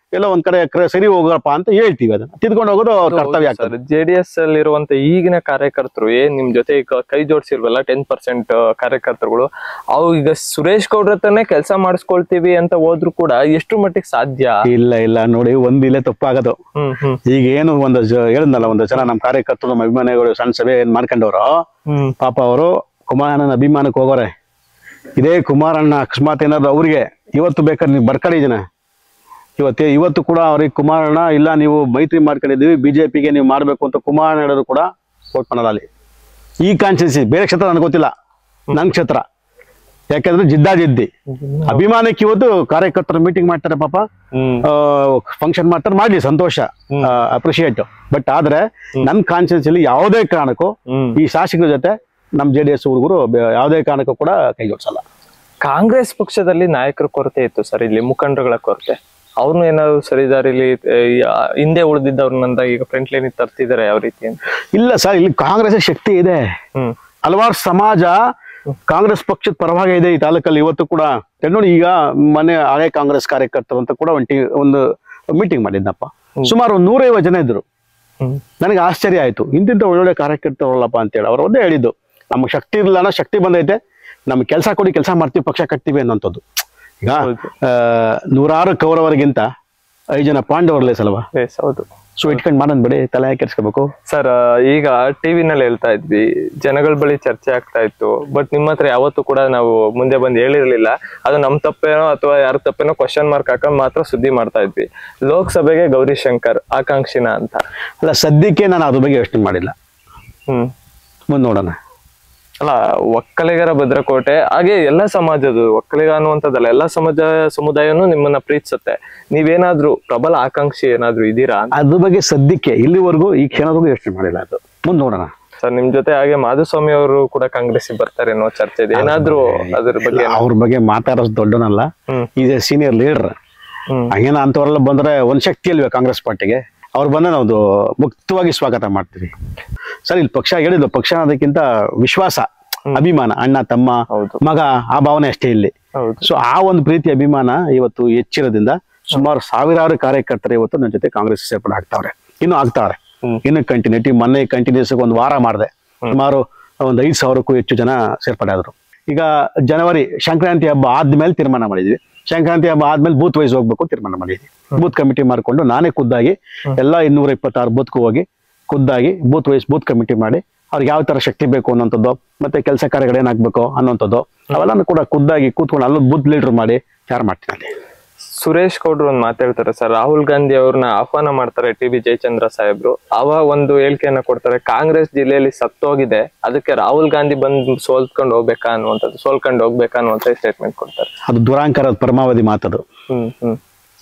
ಎಲ್ಲೋ ಒಂದ್ ಕಡೆ ಕ್ರ- ಸರಿ ಹೋಗಪ್ಪ ಅಂತ ಹೇಳ್ತೀವಿ ಅದನ್ನ ತಿದ್ಕೊಂಡು ಹೋಗೋದು ಅವ್ರ ಕರ್ತವ್ಯ ಆಗ್ತದೆ ಜೆ ಡಿ ಎಸ್ ಅಲ್ಲಿ ಇರುವಂತ ಈಗಿನ ಕಾರ್ಯಕರ್ತರು ಏನ್ ನಿಮ್ ಜೊತೆ ಈಗ ಕೈ ಜೋಡಿಸಿರ್ವಲ್ಲ ಟೆನ್ ಪರ್ಸೆಂಟ್ ಕಾರ್ಯಕರ್ತರುಗಳು ಅವು ಈಗ ಸುರೇಶ್ ಗೌಡ್ರ ಹತ್ರನೇ ಕೆಲಸ ಮಾಡಿಸ್ಕೊಳ್ತೀವಿ ಅಂತ ಹೋದ್ರು ಕೂಡ ಎಷ್ಟು ಮಟ್ಟಿಗೆ ಸಾಧ್ಯ ಇಲ್ಲ ಇಲ್ಲ ನೋಡಿ ಒಂದ್ ಇಲ್ಲೇ ತಪ್ಪಾಗೋದು ಹ್ಮ್ ಹ್ಮ್ ಈಗ ಏನು ಒಂದು ಜ- ಹೇಳಿದ್ನಲ್ಲ ಒಂದು ಜನ ನಮ್ಮ ಕಾರ್ಯಕರ್ತರು ನಮ್ಮ ಅಭಿಮಾನಿಗಳು ಸಣ್ಣ ಸಭೆ ಏನ್ ಮಾಡ್ಕೊಂಡವ್ರು ಹ್ಮ್ ಪಾಪ ಅವರು ಕುಮಾರಣ್ಣನ ಅಭಿಮಾನಕ್ಕೆ ಹೋಗೋರೆ ಇದೇ ಕುಮಾರಣ್ಣ ಅಕಸ್ಮಾತ್ ಏನಾದ್ರು ಅವ್ರಿಗೆ ಇವತ್ತು ಬೇಕಾದ್ರೆ ನೀವು ಬರ್ಕೊಂಡಿದ್ದೀನ ಇವತ್ತೇ ಇವತ್ತು ಕೂಡ ಅವ್ರಿಗೆ ಕುಮಾರಣ್ಣ ಇಲ್ಲ ನೀವು ಮೈತ್ರಿ ಮಾಡ್ಕೊಂಡಿದ್ದೀವಿ ಬಿಜೆಪಿಗೆ ನೀವು ಮಾಡ್ಬೇಕು ಅಂತ ಕುಮಾರಣ್ಣ ಹೇಳೋರು ಕೂಡ ವೋಟ್ ಮಾಡಲ್ಲ ಅಲ್ಲಿ ಈ ಕಾನ್ಸ್ಟಿಟ್ಯೂನ್ಸಿ ಬೇರೆ ಕ್ಷೇತ್ರ ನನಗೆ ಗೊತ್ತಿಲ್ಲ ನನ್ನ ಕ್ಷೇತ್ರ ಯಾಕಂದ್ರೆ ಜಿದ್ದಾಜಿದ್ದಿ ಅಭಿಮಾನಕ್ಕೆ ಇವತ್ತು ಕಾರ್ಯಕರ್ತರು ಮೀಟಿಂಗ್ ಮಾಡ್ತಾರೆ ಪಾಪ ಹ್ಮ್ ಫಂಕ್ಷನ್ ಮಾಡ್ತಾರೆ ಮಾಡ್ಲಿ ಸಂತೋಷ ಅಪ್ರಿಶಿಯೇಟ್ ಬಟ್ ಆದ್ರೆ ನನ್ನ ಕಾನ್ಸ್ಟಿಟ್ಯೂನ್ಸಿಲಿ ಯಾವುದೇ ಕಾರಣಕ್ಕೂ ಹ್ಮ್ ಈ ಶಾಸಕರ ಜೊತೆ ನಮ್ಮ ಜೆ ಡಿ ಎಸ್ ಹುಡುಗರು ಯಾವುದೇ ಕಾರಣಕ್ಕೂ ಕೂಡ ಕೈ ಜೋಡಿಸಲ್ಲ ಕಾಂಗ್ರೆಸ್ ಪಕ್ಷದಲ್ಲಿ ನಾಯಕರ ಕೊರತೆ ಇತ್ತು ಸರ್ ಇಲ್ಲಿ ಮುಖಂಡರುಗಳ ಕೊರತೆ ಅವ್ರನ್ನ ಏನಾದ್ರು ಸರಿದಾರಿಲಿ ಆ, ಯಾ- ಹಿಂದೆ ಉಳಿದಿದ್ದವ್ರನ್ನ ಈಗ ಫ್ರಂಟ್ ಲೈನ್ ತರ್ತಿದಾರೆ ಯಾವ ರೀತಿ ಅಂತ ಇಲ್ಲ ಸರ್ ಇಲ್ಲಿ ಕಾಂಗ್ರೆಸ್ ಶಕ್ತಿ ಇದೆ ಹ್ಮ್ ಹಲವಾರು ಸಮಾಜ ಕಾಂಗ್ರೆಸ್ ಪಕ್ಷದ ಪರವಾಗಿ ಇದೆ ಈ ತಾಲೂಕಲ್ಲಿ ಇವತ್ತು ಕೂಡ ನೋಡಿ ಈಗ ಮನೆ ಹಳೆ ಕಾಂಗ್ರೆಸ್ ಕಾರ್ಯಕರ್ತರು ಅಂತ ಕೂಡ ಒಂದು ಟಿ- ಒಂದು ಮೀಟಿಂಗ್ ಮಾಡಿದ್ನಪ್ಪ ಸುಮಾರು ಒಂದು ನೂರೈವತ್ತು ಜನ ಇದ್ರು ಹ್ಮ್ ನನಗೆ ಆಶ್ಚರ್ಯ ಆಯ್ತು ಇಂತಿಂತ ಒಳ್ಳೊಳ್ಳೆ ಕಾರ್ಯಕರ್ತರಲ್ಲಪ್ಪ ಅಂತೇಳಿ ಅವ್ರು ಒಂದೇ ಹೇಳಿದ್ದು ನಮ್ಗೆ ಶಕ್ತಿ ಇಲ್ಲ ಅನ್ನೋ ಶಕ್ತಿ ಬಂದೈತೆ ನಮ್ಗೆ ಕೆಲಸ ಕೊಡಿ ಕೆಲಸ ಮಾಡ್ತೀವಿ ಪಕ್ಷ ಕಟ್ತೀವಿ ಅನ್ನೋಂಥದ್ದು ಈಗ ಹೌದು. ಆ, ನೂರಾರು ಕೌರವರಿಗಿಂತ ಐದು ಜನ ಪಾಂಡವರ್ಲೆ ಸಲವಾ ಎಸ್ ಹೌದು ಸೊ ಇಟ್ಕೊಂಡು ಮಾಡೋದ್ ಬಿಡಿ ತಲೆ ಕೆರ್ಸ್ಕೋಬೇಕು ಸರ್ ಈಗ ಟಿವಿನಲ್ಲಿ ಹೇಳ್ತಾ ಇದ್ವಿ ಜನಗಳ ಬಳಿ ಚರ್ಚೆ ಆಗ್ತಾ ಇತ್ತು ಬಟ್ ನಿಮ್ಮ ಹತ್ರ ಯಾವತ್ತೂ ಕೂಡ ನಾವು ಮುಂದೆ ಬಂದು ಹೇಳಿರ್ಲಿಲ್ಲ ಅದು ನಮ್ ತಪ್ಪೇನೋ ಅಥವಾ ಯಾರ ತಪ್ಪೇನೋ ಕ್ವಶನ್ ಮಾರ್ಕ್ ಹಾಕೊಂಡ್ ಮಾತ್ರ ಸುದ್ದಿ ಮಾಡ್ತಾ ಇದ್ವಿ ಲೋಕಸಭೆಗೆ ಗೌರಿ ಶಂಕರ್ ಆಕಾಂಕ್ಷಿನ ಅಂತ ಅಲ್ಲ ಸದ್ಯಕ್ಕೆ ನಾನು ಅದ್ರ ಬಗ್ಗೆ ಯೋಚನೆ ಮಾಡಿಲ್ಲ ಹ್ಮ್ ಮುಂದೆ ನೋಡೋಣ ಅಲ್ಲ ಒಕ್ಕಲಿಗರ ಭದ್ರಕೋಟೆ ಹಾಗೆ ಎಲ್ಲ ಸಮಾಜದ ಒಕ್ಕಲಿಗ ಅನ್ನುವಂಥದ್ದಲ್ಲ ಎಲ್ಲ ಸಮಾಜ ಸಮುದಾಯನೂ ನಿಮ್ಮನ್ನ ಪ್ರೀತಿಸುತ್ತೆ ನೀವೇನಾದ್ರೂ ಪ್ರಬಲ ಆಕಾಂಕ್ಷಿ ಏನಾದ್ರೂ ಇದೀರಾ ಅಂತ ಅದ್ರ ಬಗ್ಗೆ ಸದ್ಯಕ್ಕೆ ಇಲ್ಲಿವರೆಗೂ ಈ ಕ್ಷಣದವರೆಗೂ ಯೋಚನೆ ಮಾಡಿಲ್ಲ ಅದು ಮುಂದೆ ನೋಡೋಣ ಸರ್ ನಿಮ್ ಜೊತೆ ಹಾಗೆ ಮಾಧುಸ್ವಾಮಿ ಅವರು ಕೂಡ ಕಾಂಗ್ರೆಸ್ ಬರ್ತಾರೆ ಅನ್ನೋ ಚರ್ಚೆ ಇದೆ ಏನಾದ್ರೂ ಅದ್ರ ಬಗ್ಗೆ ಅವ್ರ ಬಗ್ಗೆ ಮಾತಾಡೋದು ದೊಡ್ಡನಲ್ಲ hmm is a senior leader hmm ಹಂಗೇನ ಅಂತವರೆಲ್ಲ ಬಂದ್ರೆ ಒಂದ್ ಶಕ್ತಿ ಅಲ್ವೇ ಕಾಂಗ್ರೆಸ್ ಪಾರ್ಟಿಗೆ ಅವ್ರು ಬಂದ್ರೆ ನಾವು ಮುಕ್ತವಾಗಿ ಸ್ವಾಗತ ಮಾಡ್ತೀವಿ ಸರ್ ಇಲ್ಲಿ ಪಕ್ಷ ಹೇಳಿದ್ದು ಪಕ್ಷ ಅನ್ನೋದಕ್ಕಿಂತ ವಿಶ್ವಾಸ ಅಭಿಮಾನ ಅಣ್ಣ ತಮ್ಮ ಹೌದು ಮಗ ಆ ಭಾವನೆ ಅಷ್ಟೇ ಇಲ್ಲಿ ಹೌದು ಸೊ ಆ ಒಂದು ಪ್ರೀತಿ ಅಭಿಮಾನ ಇವತ್ತು ಹೆಚ್ಚಿರೋದ್ರಿಂದ ಸುಮಾರು ಸಾವಿರಾರು ಕಾರ್ಯಕರ್ತರು ಇವತ್ತು ನನ್ನ ಜೊತೆ ಕಾಂಗ್ರೆಸ್ ಸೇರ್ಪಡೆ ಆಗ್ತಾವ್ರೆ ಇನ್ನು ಆಗ್ತಾವ್ರೆ ಹ್ಮ್. ಇನ್ನು ಕಂಟಿನ್ಯೂಟಿ ಮೊನ್ನೆ ಕಂಟಿನ್ಯೂಸ್ ಒಂದು ವಾರ ಮಾಡಿದೆ ಸುಮಾರು ಒಂದು ಐದು ಸಾವಿರಕ್ಕೂ ಹೆಚ್ಚು ಜನ ಸೇರ್ಪಡೆ ಆದ್ರು ಈಗ ಜನವರಿ ಸಂಕ್ರಾಂತಿ ಹಬ್ಬ ಆದ್ಮೇಲೆ ತೀರ್ಮಾನ ಮಾಡಿದ್ವಿ ಸಂಕ್ರಾಂತಿ ಹಬ್ಬ ಆದ್ಮೇಲೆ ಬೂತ್ ವೈಸ್ ಹೋಗ್ಬೇಕು ತೀರ್ಮಾನ ಮಾಡಿದ್ವಿ ಬೂತ್ ಕಮಿಟಿ ಮಾಡ್ಕೊಂಡು ನಾನೇ ಖುದ್ದಾಗಿ ಎಲ್ಲ ಇನ್ನೂರ ಇಪ್ಪತ್ತಾರು ಬೂತ್ಗೂ ಹೋಗಿ ಖುದ್ದಾಗಿ ಬೂತ್ ವೈಸ್ ಬೂತ್ ಕಮಿಟಿ ಮಾಡಿ ಅವ್ರಿಗೆ ಯಾವ ತರ ಶಕ್ತಿ ಬೇಕು ಅನ್ನೋಂಥದ್ದು ಮತ್ತೆ ಕೆಲಸ ಕಾರ್ಯಗಳು ಏನಾಗ್ಬೇಕು ಅನ್ನೋಂಥದ್ದು ಅವೆಲ್ಲ ಕೂಡ ಖುದ್ದಾಗಿ ಕೂತ್ಕೊಂಡು ಅಲ್ಲೊಂದು ಬೂತ್ ಲೀಡರ್ ಮಾಡಿ ಯಾರು ಮಾಡ್ತೀನಿ ಅಲ್ಲಿ ಸುರೇಶ್ ಗೌಡ್ರು ಒಂದ್ ಮಾತಾಡ್ತಾರೆ ಸರ್ ರಾಹುಲ್ ಗಾಂಧಿ ಅವ್ರನ್ನ ಆಹ್ವಾನ ಮಾಡ್ತಾರೆ ಟಿ ಬಿ ಜಯಚಂದ್ರ ಸಾಹೇಬ್ರು ಅವ ಒಂದು ಹೇಳಿಕೆಯನ್ನ ಕೊಡ್ತಾರೆ ಕಾಂಗ್ರೆಸ್ ಜಿಲ್ಲೆಯಲ್ಲಿ ಸತ್ತೋಗಿದೆ ಅದಕ್ಕೆ ರಾಹುಲ್ ಗಾಂಧಿ ಬಂದು ಸೋಲ್ಕೊಂಡು ಹೋಗ್ಬೇಕಾ ಅನ್ನುವಂಥದ್ದು ಸೋಲ್ಕೊಂಡು ಹೋಗ್ಬೇಕಾ ಅನ್ನುವಂತ ಸ್ಟೇಟ್ಮೆಂಟ್ ಕೊಡ್ತಾರೆ ಅದು ದುರಾಂಕಾರದ ಪರಮಾವಧಿ ಮಾತದು ಹ್ಮ್ ಹ್ಮ್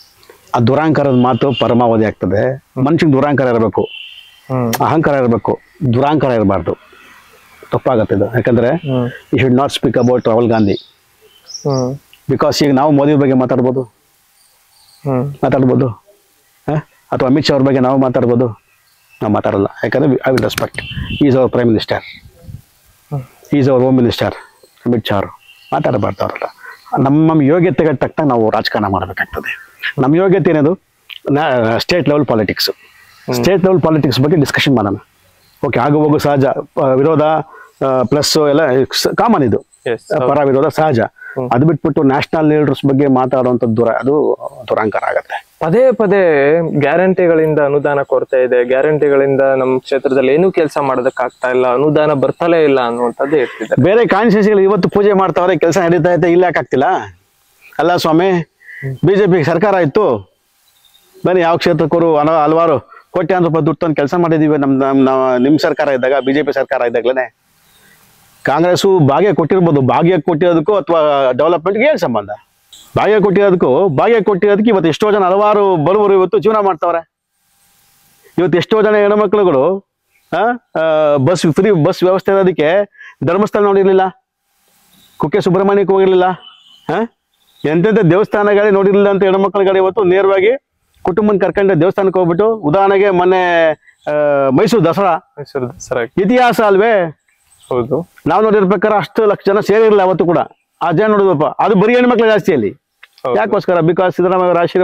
ಆ ದುರಾಂಕಾರದ ಮಾತು ಪರಮಾವಧಿ ಆಗ್ತದೆ ಮನುಷ್ಯಗೆ ದುರಾಂಕಾರ ಇರಬೇಕು ಹ್ಮ್ ಅಹಂಕಾರ ಇರಬೇಕು ದುರಾಂಕಾರ ಇರಬಾರ್ದು ತಪ್ಪಾಗತ್ತೆ ಇದು ಯಾಕಂದ್ರೆ hmm you should not speak about Rahul Gandhi hmm because ಈಗ ನಾವು ಮೋದಿ ಬಗ್ಗೆ ಮಾತಾಡ್ಬೋದು ಹ್ಮ್ ಮಾತಾಡ್ಬೋದು ಹ? ಅಥವಾ ಅಮಿತ್ ಶಾ ಅವ್ರ ಬಗ್ಗೆ ನಾವು ಮಾತಾಡ್ಬೋದು ನಾವು ಮಾತಾಡಲ್ಲ ಯಾಕಂದ್ರೆ I will respect is our prime minister is our home minister Amit Shah ಅವರು ಮಾತಾಡಬಾರ್ದು ಅವರಲ್ಲ ನಮ್ಮ ನಮ್ಮ ಯೋಗ್ಯತೆಗೆ ತಕ್ಕಂಗೆ ನಾವು ರಾಜಕಾರಣ ಮಾಡಬೇಕಾಗ್ತದೆ ನಮ್ಮ ಯೋಗ್ಯತೆ ಏನದು state level politics state level politics ಬಗ್ಗೆ ಡಿಸ್ಕಷನ್ ಮಾಡೋಣ ಓಕೆ ಆಗು ಹೋಗು ಸಹಜ ಆ, ವಿರೋಧ ಪ್ಲಸ್ ಎಲ್ಲ ಕಾಮನ್ ಇದು ಎಸ್ ಪರ ವಿರೋಧ ಸಹಜ ಅದು ಬಿಟ್ಬಿಟ್ಟು ನ್ಯಾಷನಲ್ ಲೀಡರ್ಸ್ ಬಗ್ಗೆ ಮಾತಾಡುವಂಥದ್ದು ದೂರ ಅದು ದುರಾಂಕಾರ ಆಗತ್ತೆ ಪದೇ ಪದೇ ಗ್ಯಾರಂಟಿಗಳಿಂದ ಅನುದಾನ ಕೊರತೆ ಇದೆ ಗ್ಯಾರಂಟಿಗಳಿಂದ ನಮ್ಮ ಕ್ಷೇತ್ರದಲ್ಲಿ ಏನೂ ಕೆಲಸ ಮಾಡೋದಕ್ಕಾಗ್ತಾ ಇಲ್ಲ ಅನುದಾನ ಬರ್ತಲೇ ಇಲ್ಲ ಅನ್ನುವಂಥದ್ದು ಹೇಳ್ತಿದ್ದಾರೆ ಬೇರೆ ಕಾನ್ಸ್ಟಿಟ್ಯೂನ್ಸಿಗಳು ಇವತ್ತು ಪೂಜೆ ಮಾಡ್ತಾವ್ರೆ ಕೆಲಸ ನಡೀತಾ ಐತೆ ಇಲ್ಲ ಯಾಕಾಗ್ತಿಲ್ಲ ಅಲ್ಲ ಸ್ವಾಮಿ ಬಿಜೆಪಿ ಸರ್ಕಾರ ಇತ್ತು ಬನ್ನಿ ಯಾವ ಕ್ಷೇತ್ರಕ್ಕೂ ಹಲ- ಹಲವಾರು ಕೋಟ್ಯಾಂತರ ರೂಪಾಯಿ ದುಡ್ಡು ತಂದು ಕೆಲಸ ಮಾಡಿದೀವಿ ನಮ್ ನಮ್ ನಮ್ಮ- ನಿಮ್ ಸರ್ಕಾರ ಇದ್ದಾಗ ಬಿಜೆಪಿ ಸರ್ಕಾರ ಇದ್ದಾಗಲೇ ಕಾಂಗ್ರೆಸ್ಸು ಭಾಗ್ಯ ಕೊಟ್ಟಿರ್ಬೋದು ಭಾಗ್ಯ ಕೊಟ್ಟಿರೋದಕ್ಕೂ ಅಥವಾ ಡೆವಲಪ್ಮೆಂಟ್ಗೆ ಏನು ಸಂಬಂಧ ಭಾಗ್ಯ ಕೊಟ್ಟಿರೋದಕ್ಕೂ ಭಾಗ್ಯ ಕೊಟ್ಟಿರೋದಕ್ಕೆ ಇವತ್ತು ಎಷ್ಟೋ ಜನ ಹಲವಾರು ಬಡವರು ಇವತ್ತು ಜೀವನ ಮಾಡ್ತಾವ್ರೆ ಇವತ್ತು ಎಷ್ಟೋ ಜನ ಹೆಣ್ಮಕ್ಳುಗಳು ಆ, ಆ, ಬಸ್ ಫ್ರೀ ಬಸ್ ವ್ಯವಸ್ಥೆ ಇರೋದಕ್ಕೆ ಧರ್ಮಸ್ಥಳ ನೋಡಿರ್ಲಿಲ್ಲ ಕುಕ್ಕೆ ಸುಬ್ರಹ್ಮಣ್ಯಕ್ಕೆ ಹೋಗಿರ್ಲಿಲ್ಲ ಆ? ಎಂತೆಂಥ ದೇವಸ್ಥಾನಗಳೇ ನೋಡಿರ್ಲಿಲ್ಲ ಅಂತ ಹೆಣ್ಮಕ್ಳುಗಳು ಇವತ್ತು ನೇರವಾಗಿ ಕುಟುಂಬನ ಕರ್ಕೊಂಡು ದೇವಸ್ಥಾನಕ್ಕೆ ಹೋಗ್ಬಿಟ್ಟು ಉದಾಹರಣೆಗೆ ಮೊನ್ನೆ ಆ, ಮೈಸೂರು ದಸರಾ ಮೈಸೂರು ದಸರಾ ಇತಿಹಾಸ ಅಲ್ವೇ ಹೌದು ನಾವು ನೋಡಿರ್ಬೇಕಾದ್ರೆ ಅಷ್ಟು ಲಕ್ಷ ಜನ ಸೇರಿರಲಿಲ್ಲ ಅವತ್ತು ಕೂಡ ಆ ಜನ ನೋಡಿದ್ವಪ್ಪ ಅದು ಬರೀ ಹೆಣ್ಮಕ್ಳು ಜಾಸ್ತಿ ಅಲ್ಲಿ ಹೌದು. ಯಾಕೋಸ್ಕರ ಬಿಕಾಸ್ ಸಿದ್ದರಾಮಯ್ಯ ಅವರ ಆಶೀರ್ವಾದ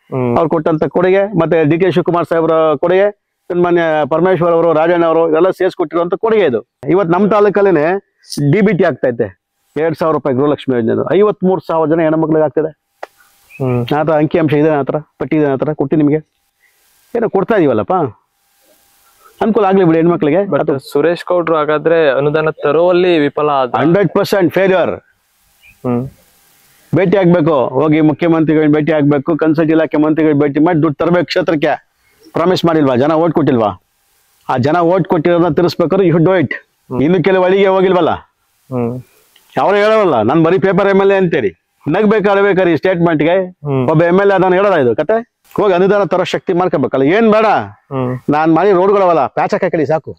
ಹ್ಮ್ ಅವ್ರು ಕೊಟ್ಟಂತ ಕೊಡುಗೆ ಮತ್ತೆ ಡಿ ಕೆ ಶಿವಕುಮಾರ್ ಸಾಹೇಬ್ರ ಕೊಡುಗೆ ಸನ್ಮಾನ್ಯ ಪರಮೇಶ್ವರ್ ಅವರು ರಾಜಣ್ಣ ಅವರು ಎಲ್ಲ ಸೇರಿಸ್ಕೊಟ್ಟಿರುವಂತ ಕೊಡುಗೆ ಇದು ಇವತ್ತು ನಮ್ಮ ತಾಲೂಕಲ್ಲೇನೆ ಡಿ ಬಿ ಟಿ ಆಗ್ತೈತೆ ಎರಡ್ ಸಾವಿರ ರೂಪಾಯಿ ಗೃಹಲಕ್ಷ್ಮಿ ಯೋಜನೆ ಐವತ್ ಮೂರು ಸಾವಿರ ಜನ ಹೆಣ್ಮಕ್ಳಿಗೆ ಆಗ್ತದೆ ಹ್ಮ್ ಆ ಥರ ಅಂಕಿ ಅಂಶ ಇದೆ ಹತ್ರ ಪಟ್ಟಿ ಇದೆ ಹತ್ರ ಕೊಟ್ಟು ನಿಮಗೆ ಏನೋ ಕೊಡ್ತಾ ಇದೀವಲ್ಲಪ್ಪ ಅನುಕೂಲ ಆಗ್ಲಿ ಬಿಡಿ ಹೆಣ್ಮಕ್ಳಿಗೆ ಬಟ್ ಸುರೇಶ್ ಗೌಡ್ರು ಹಾಗಾದ್ರೆ ಅನುದಾನ ತರುವಲ್ಲಿ ವಿಫಲ ಆದ ಹಂಡ್ರೆಡ್ ಪರ್ಸೆಂಟ್ ಫೇಲ್ಯೂರ್ ಹ್ಮ್ ಭೇಟಿ ಆಗ್ಬೇಕು ಹೋಗಿ ಮುಖ್ಯಮಂತ್ರಿಗಳನ್ನ ಭೇಟಿ ಆಗ್ಬೇಕು ಕನ್ಸಲ್ಟ್ ಇಲಾಖೆ ಮಂತ್ರಿಗಳು ಭೇಟಿ ಮಾಡಿ ದುಡ್ಡು ತರಬೇಕು ಕ್ಷೇತ್ರಕ್ಕೆ ಪ್ರಾಮಿಸ್ ಮಾಡಿಲ್ವಾ ಜನ ಓಟ್ ಕೊಟ್ಟಿಲ್ವಾ ಆ ಜನ ಓಟ್ ಕೊಟ್ಟಿರೋದನ್ನ ತಿರ್ಸ್ಬೇಕಾದ್ರೆ ಯು ಡೋ ಇಟ್ ಇನ್ನು ಕೆಲವು ಅಳಿಗೆ ಹೋಗಿಲ್ವಲ್ಲ ಹ್ಮ್ ಅವ್ರು ಹೇಳೋಲ್ಲ ನಾನು ಬರೀ ಪೇಪರ್ ಎಮ್ ಎಲ್ ಎ ಅಂತೇಳಿ ನಗ್ಬೇಕು ಅಳ್ಬೇಕಾರೆ ಈ ಸ್ಟೇಟ್ಮೆಂಟ್ಗೆ ಹ್ಮ್. ಒಬ್ಬ ಎಮ್ ಎಲ್ ಎ ನಾನು ಹೇಳೋದ ಇದು ಕತೆ ಹೋಗಿ ಅನುದಾನ ತರೋ ಶಕ್ತಿ ಮಾಡ್ಕೋಬೇಕಲ್ಲ ಏನ್ ಬೇಡ ಹ್ಮ್ ನಾನ್ ಮಾಡಿ ರೋಡ್ಗಳವಲ್ಲ ಪ್ಯಾಚ್ ಹಾಕಿ ಸಾಕು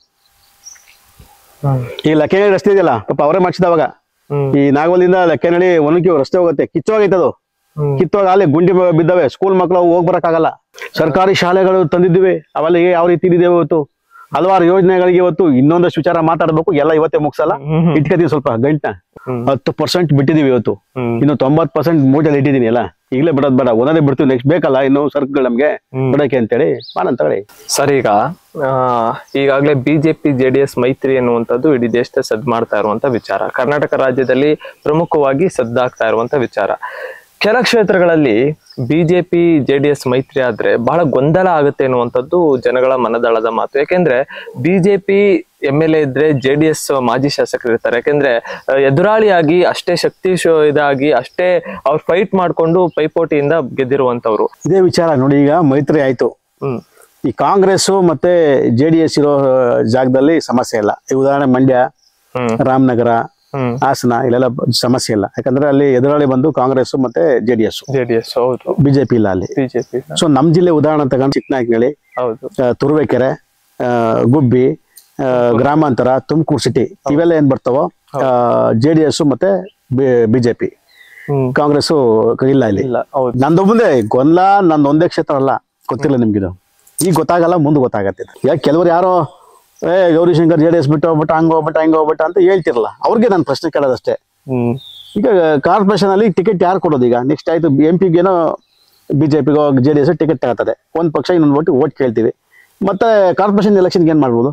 ಹ್ಮ್ ಈ ಲಕ್ಕೇನಹಳ್ಳಿ ರಸ್ತೆ ಇದೆಯಲ್ಲ ಪಾಪ ಅವರೇ ಮಾಡಿಸಿದವಾಗ ಹ್ಮ್ ಈ ನಾಗವಲ್ಲಿಂದ ಲಕ್ಕೇನಹಳ್ಳಿ ಒಣಗಿ ರಸ್ತೆ ಹೋಗುತ್ತೆ ಕಿತ್ತೋಗೈತದು ಹ್ಮ್ ಕಿತ್ತೋಗ ಅಲ್ಲಿ ಗುಂಡಿ ಮ- ಬಿದ್ದವೆ ಸ್ಕೂಲ್ ಮಕ್ಕಳು ಹೋಗ್ ಬರಕ್ಕಾಗಲ್ಲ ಸರ್ಕಾರಿ ಶಾಲೆಗಳು ತಂದಿದ್ವಿ ಅವೆಲ್ಲ ಯಾವ ರೀತಿ ಇದೆ ಇವತ್ತು ಹಲವಾರು ಯೋಜನೆಗಳಿಗೆ ಇವತ್ತು ಇನ್ನೊಂದಷ್ಟು ವಿಚಾರ ಮಾತಾಡ್ಬೇಕು ಎಲ್ಲ ಇವತ್ತೇ ಮುಗಿಸಲ್ಲ ಹ್ಮ್. ಇಟ್ಕೋತೀವಿ ಸ್ವಲ್ಪ ಗಂಟನ ಹ್ಮ್. ಹತ್ತು ಪರ್ಸೆಂಟ್ ಬಿಟ್ಟಿದೀವಿ ಇವತ್ತು ಹ್ಮ್. ಇನ್ನು ತೊಂಬತ್ ಪರ್ಸೆಂಟ್ ಮೂಟಲ್ಲಿ ಇಟ್ಟಿದೀನಿ ಎಲ್ಲ ಈಗಲೇ ಬಿಡೋದ್ ಬೇಡ ಒಂದೇ ಬಿಡ್ತೀವಿ ನೆಕ್ಸ್ಟ್ ಬೇಕಲ್ಲ ಇನ್ನು ಸರ್ಕಲ್ ನಮ್ಗೆ ಹ್ಮ್. ಬಿಡಕ್ಕೆ ಅಂತೇಳಿ ಮಾಡೋಣ ತಗೊಳ್ಳಿ ಸರ್ ಈಗ ಆ, ಈಗಾಗಲೇ ಬಿಜೆಪಿ ಜೆಡಿಎಸ್ ಮೈತ್ರಿ ಎನ್ನುವಂಥದ್ದು ಇಡೀ ದೇಶದ ಸದ್ ಮಾಡ್ತಾ ಇರುವಂತ ವಿಚಾರ ಕರ್ನಾಟಕ ರಾಜ್ಯದಲ್ಲಿ ಪ್ರಮುಖವಾಗಿ ಸದ್ದಾಗ್ತಾ ಇರುವಂತ ವಿಚಾರ ಕೆಲ ಕ್ಷೇತ್ರಗಳಲ್ಲಿ ಬಿಜೆಪಿ ಜೆಡಿಎಸ್ ಮೈತ್ರಿ ಆದ್ರೆ ಬಹಳ ಗೊಂದಲ ಆಗುತ್ತೆ ಅನ್ನುವಂಥದ್ದು ಜನಗಳ ಮನದಳದ ಮಾತು ಯಾಕೆಂದ್ರೆ ಬಿಜೆಪಿ ಎಂ ಎಲ್ ಎ ಇದ್ರೆ ಜೆ ಡಿ ಎಸ್ ಮಾಜಿ ಶಾಸಕರು ಇರ್ತಾರೆ ಯಾಕೆಂದ್ರೆ ಆ, ಎದುರಾಳಿಯಾಗಿ ಅಷ್ಟೇ ಶಕ್ತಿ ಶೋ- ಇದಾಗಿ ಅಷ್ಟೇ ಅವ್ರು ಫೈಟ್ ಮಾಡ್ಕೊಂಡು ಪೈಪೋಟಿಯಿಂದ ಗೆದ್ದಿರುವಂತವ್ರು ಇದೇ ವಿಚಾರ ನೋಡಿ ಈಗ ಮೈತ್ರಿ ಆಯ್ತು ಹ್ಮ್ ಈ ಕಾಂಗ್ರೆಸ್ ಮತ್ತೆ ಜೆ ಡಿ ಎಸ್ ಇರೋ ಜಾಗದಲ್ಲಿ ಸಮಸ್ಯೆ ಇಲ್ಲ ಈ ಉದಾಹರಣೆ ಮಂಡ್ಯ ಹ್ಮ್ ರಾಮನಗರ ಹ್ಮ್ ಹಾಸನ ಇಲ್ಲೆಲ್ಲ ಬ- ಸಮಸ್ಯೆ ಇಲ್ಲ ಯಾಕಂದ್ರೆ ಅಲ್ಲಿ ಎದುರಾಳಿ ಬಂದು ಕಾಂಗ್ರೆಸ್ ಮತ್ತೆ J D S J D S ಹೌದು ಬಿಜೆಪಿ ಇಲ್ಲ ಅಲ್ಲಿ ಬಿಜೆಪಿ ಸೊ ನಮ್ ಜಿಲ್ಲೆ ಉದಾಹರಣೆ ತಗೊಂಡು ಚಿಕ್ಕನಾಯಕನಹಳ್ಳಿ ಹೌದು ಆ, ತುರುವೇಕೆರೆ ಆ, ಗುಬ್ಬಿ ಆ, ಗ್ರಾಮಾಂತರ ತುಮಕೂರು ಸಿಟಿ ಇವೆಲ್ಲ ಏನ್ ಬರ್ತಾವೋ ಜೆ ಡಿ ಎಸ್ ಮತ್ತೆ ಬಿಜೆಪಿ ಹ್ಮ್ ಕಾಂಗ್ರೆಸ್ ಇಲ್ಲ ಇಲ್ಲಿ ಇಲ್ಲ ಹೌದು ನಂದೊಬ್ಬಂದೇ ಗೊಂದಲ ನಂದು ಒಂದೇ ಕ್ಷೇತ್ರ ಅಲ್ಲ ಗೊತ್ತಿಲ್ಲ ನಿಮ್ಗಿದು ಈಗ ಗೊತ್ತಾಗಲ್ಲ ಮುಂದೆ ಗೊತ್ತಾಗತ್ತೆ ಇದು. ಯಾಕೆ ಕೆಲವರು ಯಾರೋ ಏ ಗೌರಿಶಂಕರ್ ಜೆ ಡಿ ಎಸ್ ಬಿಟ್ಟು ಹೋಗ್ಬಿಟ್ಟು ಹಂಗ ಹೋಗ್ಬಿಟ್ಟ ಹಿಂಗ ಹೋಗ್ಬಿಟ್ಟ ಅಂತ ಹೇಳ್ತಿರಲ್ಲ ಅವ್ರಿಗೆ ನಾನು ಪ್ರಶ್ನೆ ಕೇಳೋದಷ್ಟೇ ಹ್ಮ್ ಈಗ ಕಾರ್ಪೊರೇಷನ್ ಅಲ್ಲಿ ಟಿಕೆಟ್ ಯಾರು ಕೊಡೋದು ಈಗ ನೆಕ್ಸ್ಟ್ ಆಯ್ತು ಎಂ ಪಿಗೇನೋ ಬಿಜೆಪಿಗೋ ಜೆ ಡಿ ಎಸ್ ಟಿಕೆಟ್ ತಗೋತದೆ ಒಂದ್ ಪಕ್ಷ ಇನ್ನೊಂದು ಒಟ್ಟು ಓಟ್ ಕೇಳ್ತೀವಿ ಮತ್ತೆ ಕಾರ್ಪೊರೇಷನ್ ಎಲೆಕ್ಷನ್ಗೆ ಏನ್ ಮಾಡ್ಬೋದು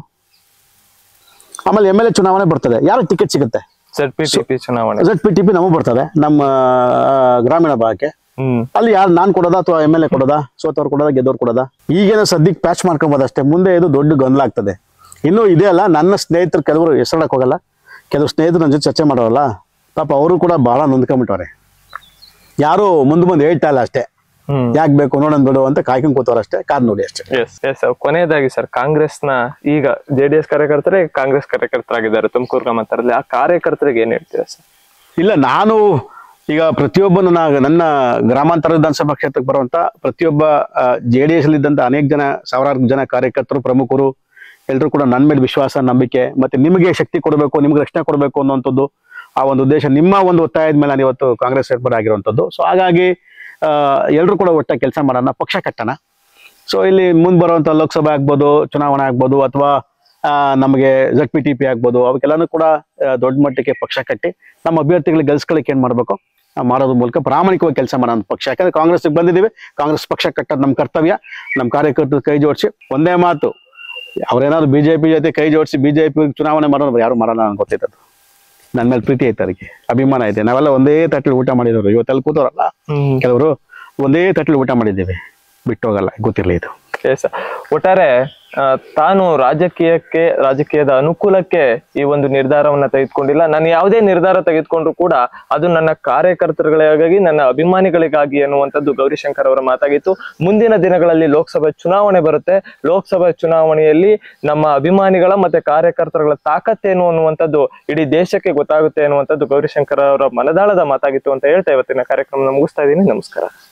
ಆಮೇಲೆ ಎಮ್ ಎಲ್ ಎ ಚುನಾವಣೆ ಬರ್ತದೆ ಯಾರು ಟಿಕೆಟ್ ಸಿಗುತ್ತೆ ಜೆಡ್ ಪಿ ಟಿ ಪಿ ಚುನಾವಣೆ ಝಡ್ ಪಿ ಟಿ ಪಿ ನಮಗ್ ಬರ್ತದೆ ನಮ್ಮ ಆ, ಗ್ರಾಮೀಣ ಭಾಗಕ್ಕೆ ಹ್ಮ್ ಅಲ್ಲಿ ಯಾರು ನಾನ್ ಕೊಡೋದಾ ಅಥವಾ ಎಮ್ ಎಲ್ ಎ ಕೊಡೋದಾ ಸೋತವ್ರು ಕೊಡೋದಾ ಗೆದ್ದವ್ರು ಕೊಡೋದಾ ಈಗೇನೋ ಸದ್ಯಕ್ಕೆ ಪ್ಯಾಚ್ ಮಾಡ್ಕೊಬೋದು ಅಷ್ಟೇ ಮುಂದೆ ಇದು ದೊಡ್ಡ ಗೊಂದಲ ಆಗ್ತದೆ ಇನ್ನು ಇದೆ ಅಲ್ಲ ನನ್ನ ಸ್ನೇಹಿತರು ಕೆಲವರು ಹೆಸರಕ್ಕೆ ಹೋಗಲ್ಲ ಕೆಲವು ಸ್ನೇಹಿತರು ನನ್ನ ಜೊತೆ ಚರ್ಚೆ ಮಾಡೋರಲ್ಲ ಪಾಪ ಅವರು ಕೂಡ ಬಹಳ ನೊಂದ್ಕೊಂಬಿಟ್ಟವ್ರೆ ಯಾರು ಮುಂದೆ ಮುಂದೆ ಹೇಳ್ತಾ ಇಲ್ಲ ಅಷ್ಟೇ ಹ್ಮ್ ಯಾಕೆ ಬೇಕು ನೋಡೋಣ ಬಿಡು ಅಂತ ಕಾಯ್ಕೊಂಡ್ ಕೂತವ್ರು ಅಷ್ಟೇ ಕಾದ್ ನೋಡಿ ಅಷ್ಟೇ ಎಸ್ ಎಸ್ ಕೊನೆಯದಾಗಿ ಸರ್ ಕಾಂಗ್ರೆಸ್ನ ಈಗ ಜೆ ಡಿ ಎಸ್ ಕಾರ್ಯಕರ್ತರೇ ಕಾಂಗ್ರೆಸ್ ಕಾರ್ಯಕರ್ತರಾಗಿದ್ದಾರೆ ತುಮಕೂರು ಗ್ರಾಮಾಂತರದಲ್ಲಿ ಆ ಕಾರ್ಯಕರ್ತರಿಗೆ ಏನ್ ಹೇಳ್ತೀರಾ ಸರ್ ಇಲ್ಲ ನಾನು ಈಗ ಪ್ರತಿಯೊಬ್ಬ ನನ್ನ ನನ್ನ ಗ್ರಾಮಾಂತರ ವಿಧಾನಸಭಾ ಕ್ಷೇತ್ರಕ್ಕೆ ಬರುವಂತ ಪ್ರತಿಯೊಬ್ಬ ಜೆ ಡಿ ಎಸ್ ಇದ್ದಂತ ಅನೇಕ ಜನ ಸಾವಿರಾರು ಜನ ಕಾರ್ಯಕರ್ತರು ಪ್ರಮುಖರು ಎಲ್ಲರೂ ಕೂಡ ನನ್ನ ಮೇಲೆ ವಿಶ್ವಾಸ ನಂಬಿಕೆ ಮತ್ತೆ ನಿಮಗೆ ಶಕ್ತಿ ಕೊಡಬೇಕು ನಿಮ್ಗೆ ರಕ್ಷಣೆ ಕೊಡಬೇಕು ಅನ್ನುವಂಥದ್ದು ಆ ಒಂದು ಉದ್ದೇಶ ನಿಮ್ಮ ಒಂದು ಒತ್ತಾಯದ ಮೇಲೆ ನಾನು ಇವತ್ತು ಕಾಂಗ್ರೆಸ್ ಸೇರ್ಪಡೆ ಆಗಿರುವಂಥದ್ದು ಸೊ ಹಾಗಾಗಿ ಎಲ್ಲರೂ ಕೂಡ ಒಟ್ಟಾಗಿ ಕೆಲಸ ಮಾಡೋಣ ಪಕ್ಷ ಕಟ್ಟೋಣ ಸೊ ಇಲ್ಲಿ ಮುಂದೆ ಬರುವಂತ ಲೋಕಸಭೆ ಆಗ್ಬೋದು ಚುನಾವಣೆ ಆಗ್ಬೋದು ಅಥವಾ ಆ, ನಮಗೆ ಜಡ್ ಪಿ ಟಿ ಪಿ ಆಗ್ಬೋದು ಅವಕ್ಕೆಲ್ಲಾನು ಕೂಡ ಆ, ದೊಡ್ಡ ಮಟ್ಟಕ್ಕೆ ಪಕ್ಷ ಕಟ್ಟಿ ನಮ್ಮ ಅಭ್ಯರ್ಥಿಗಳಿಗೆ ಗೆಲ್ಸ್ಕೊಳ್ಳಿಕ್ಕೆ ಏನ್ ಮಾಡ್ಬೇಕು ಆ, ಮಾಡೋದ್ರ ಮೂಲಕ ಪ್ರಾಮಾಣಿಕವಾಗಿ ಕೆಲಸ ಮಾಡೋಣ ಪಕ್ಷ ಯಾಕಂದ್ರೆ ಕಾಂಗ್ರೆಸ್ ಬಂದಿದ್ದೀವಿ ಕಾಂಗ್ರೆಸ್ ಪಕ್ಷ ಕಟ್ಟೋದು ನಮ್ಮ ಕರ್ತವ್ಯ ನಮ್ಮ ಕಾರ್ಯಕರ್ತರು ಕೈ ಜೋಡಿಸಿ ಒಂದೇ ಮಾತು ಅವ್ರೇನಾದ್ರು ಬಿಜೆಪಿ ಜೊತೆ ಕೈ ಜೋಡಿಸಿ ಬಿಜೆಪಿ ಚುನಾವಣೆ ಮಾಡೋದು ಯಾರು ಮಾಡಲ್ಲ ನನ್ಗೆ ಗೊತ್ತಿದ್ದದು ನನ್ನ ಮೇಲೆ ಪ್ರೀತಿ ಐತೆ ಅವ್ರಿಗೆ ಅಭಿಮಾನ ಐತೆ ನಾವೆಲ್ಲ ಒಂದೇ ತಟ್ಟಲಿ ಊಟ ಮಾಡಿದವರು ಇವತ್ತೆಲ್ಲ ಕೂತವ್ರಲ್ಲ ಹ್ಮ್ ಕೆಲವರು ಒಂದೇ ತಟ್ಟಲಿ ಊಟ ಮಾಡಿದ್ದೀವಿ ಬಿಟ್ಟು ಹೋಗಲ್ಲ ಗೊತ್ತಿರಲಿ ಇದು ಎಸ್ ಒಟ್ಟಾರೆ ಆ, ತಾನು ರಾಜಕೀಯಕ್ಕೆ ರಾಜಕೀಯದ ಅನುಕೂಲಕ್ಕೆ ಈ ಒಂದು ನಿರ್ಧಾರವನ್ನ ತೆಗೆದುಕೊಂಡಿಲ್ಲ ನಾನು ಯಾವುದೇ ನಿರ್ಧಾರ ತೆಗೆದುಕೊಂಡ್ರು ಕೂಡ ಅದು ನನ್ನ ಕಾರ್ಯಕರ್ತರುಗಳಿಗಾಗಿ ನನ್ನ ಅಭಿಮಾನಿಗಳಿಗಾಗಿ ಅನ್ನುವಂಥದ್ದು ಗೌರಿಶಂಕರ್ ಅವರ ಮಾತಾಗಿತ್ತು ಮುಂದಿನ ದಿನಗಳಲ್ಲಿ ಲೋಕಸಭೆ ಚುನಾವಣೆ ಬರುತ್ತೆ ಲೋಕಸಭೆ ಚುನಾವಣೆಯಲ್ಲಿ ನಮ್ಮ ಅಭಿಮಾನಿಗಳ ಮತ್ತೆ ಕಾರ್ಯಕರ್ತರುಗಳ ತಾಕತ್ತೇನು ಅನ್ನುವಂಥದ್ದು ಇಡೀ ದೇಶಕ್ಕೆ ಗೊತ್ತಾಗುತ್ತೆ ಅನ್ನುವಂಥದ್ದು ಗೌರಿಶಂಕರ್ ಅವರ ಮನದಾಳದ ಮಾತಾಗಿತ್ತು ಅಂತ ಹೇಳ್ತಾ ಇವತ್ತಿನ ಕಾರ್ಯಕ್ರಮ ಮುಗಿಸ್ತಾ ಇದ್ದೀನಿ ನಮಸ್ಕಾರ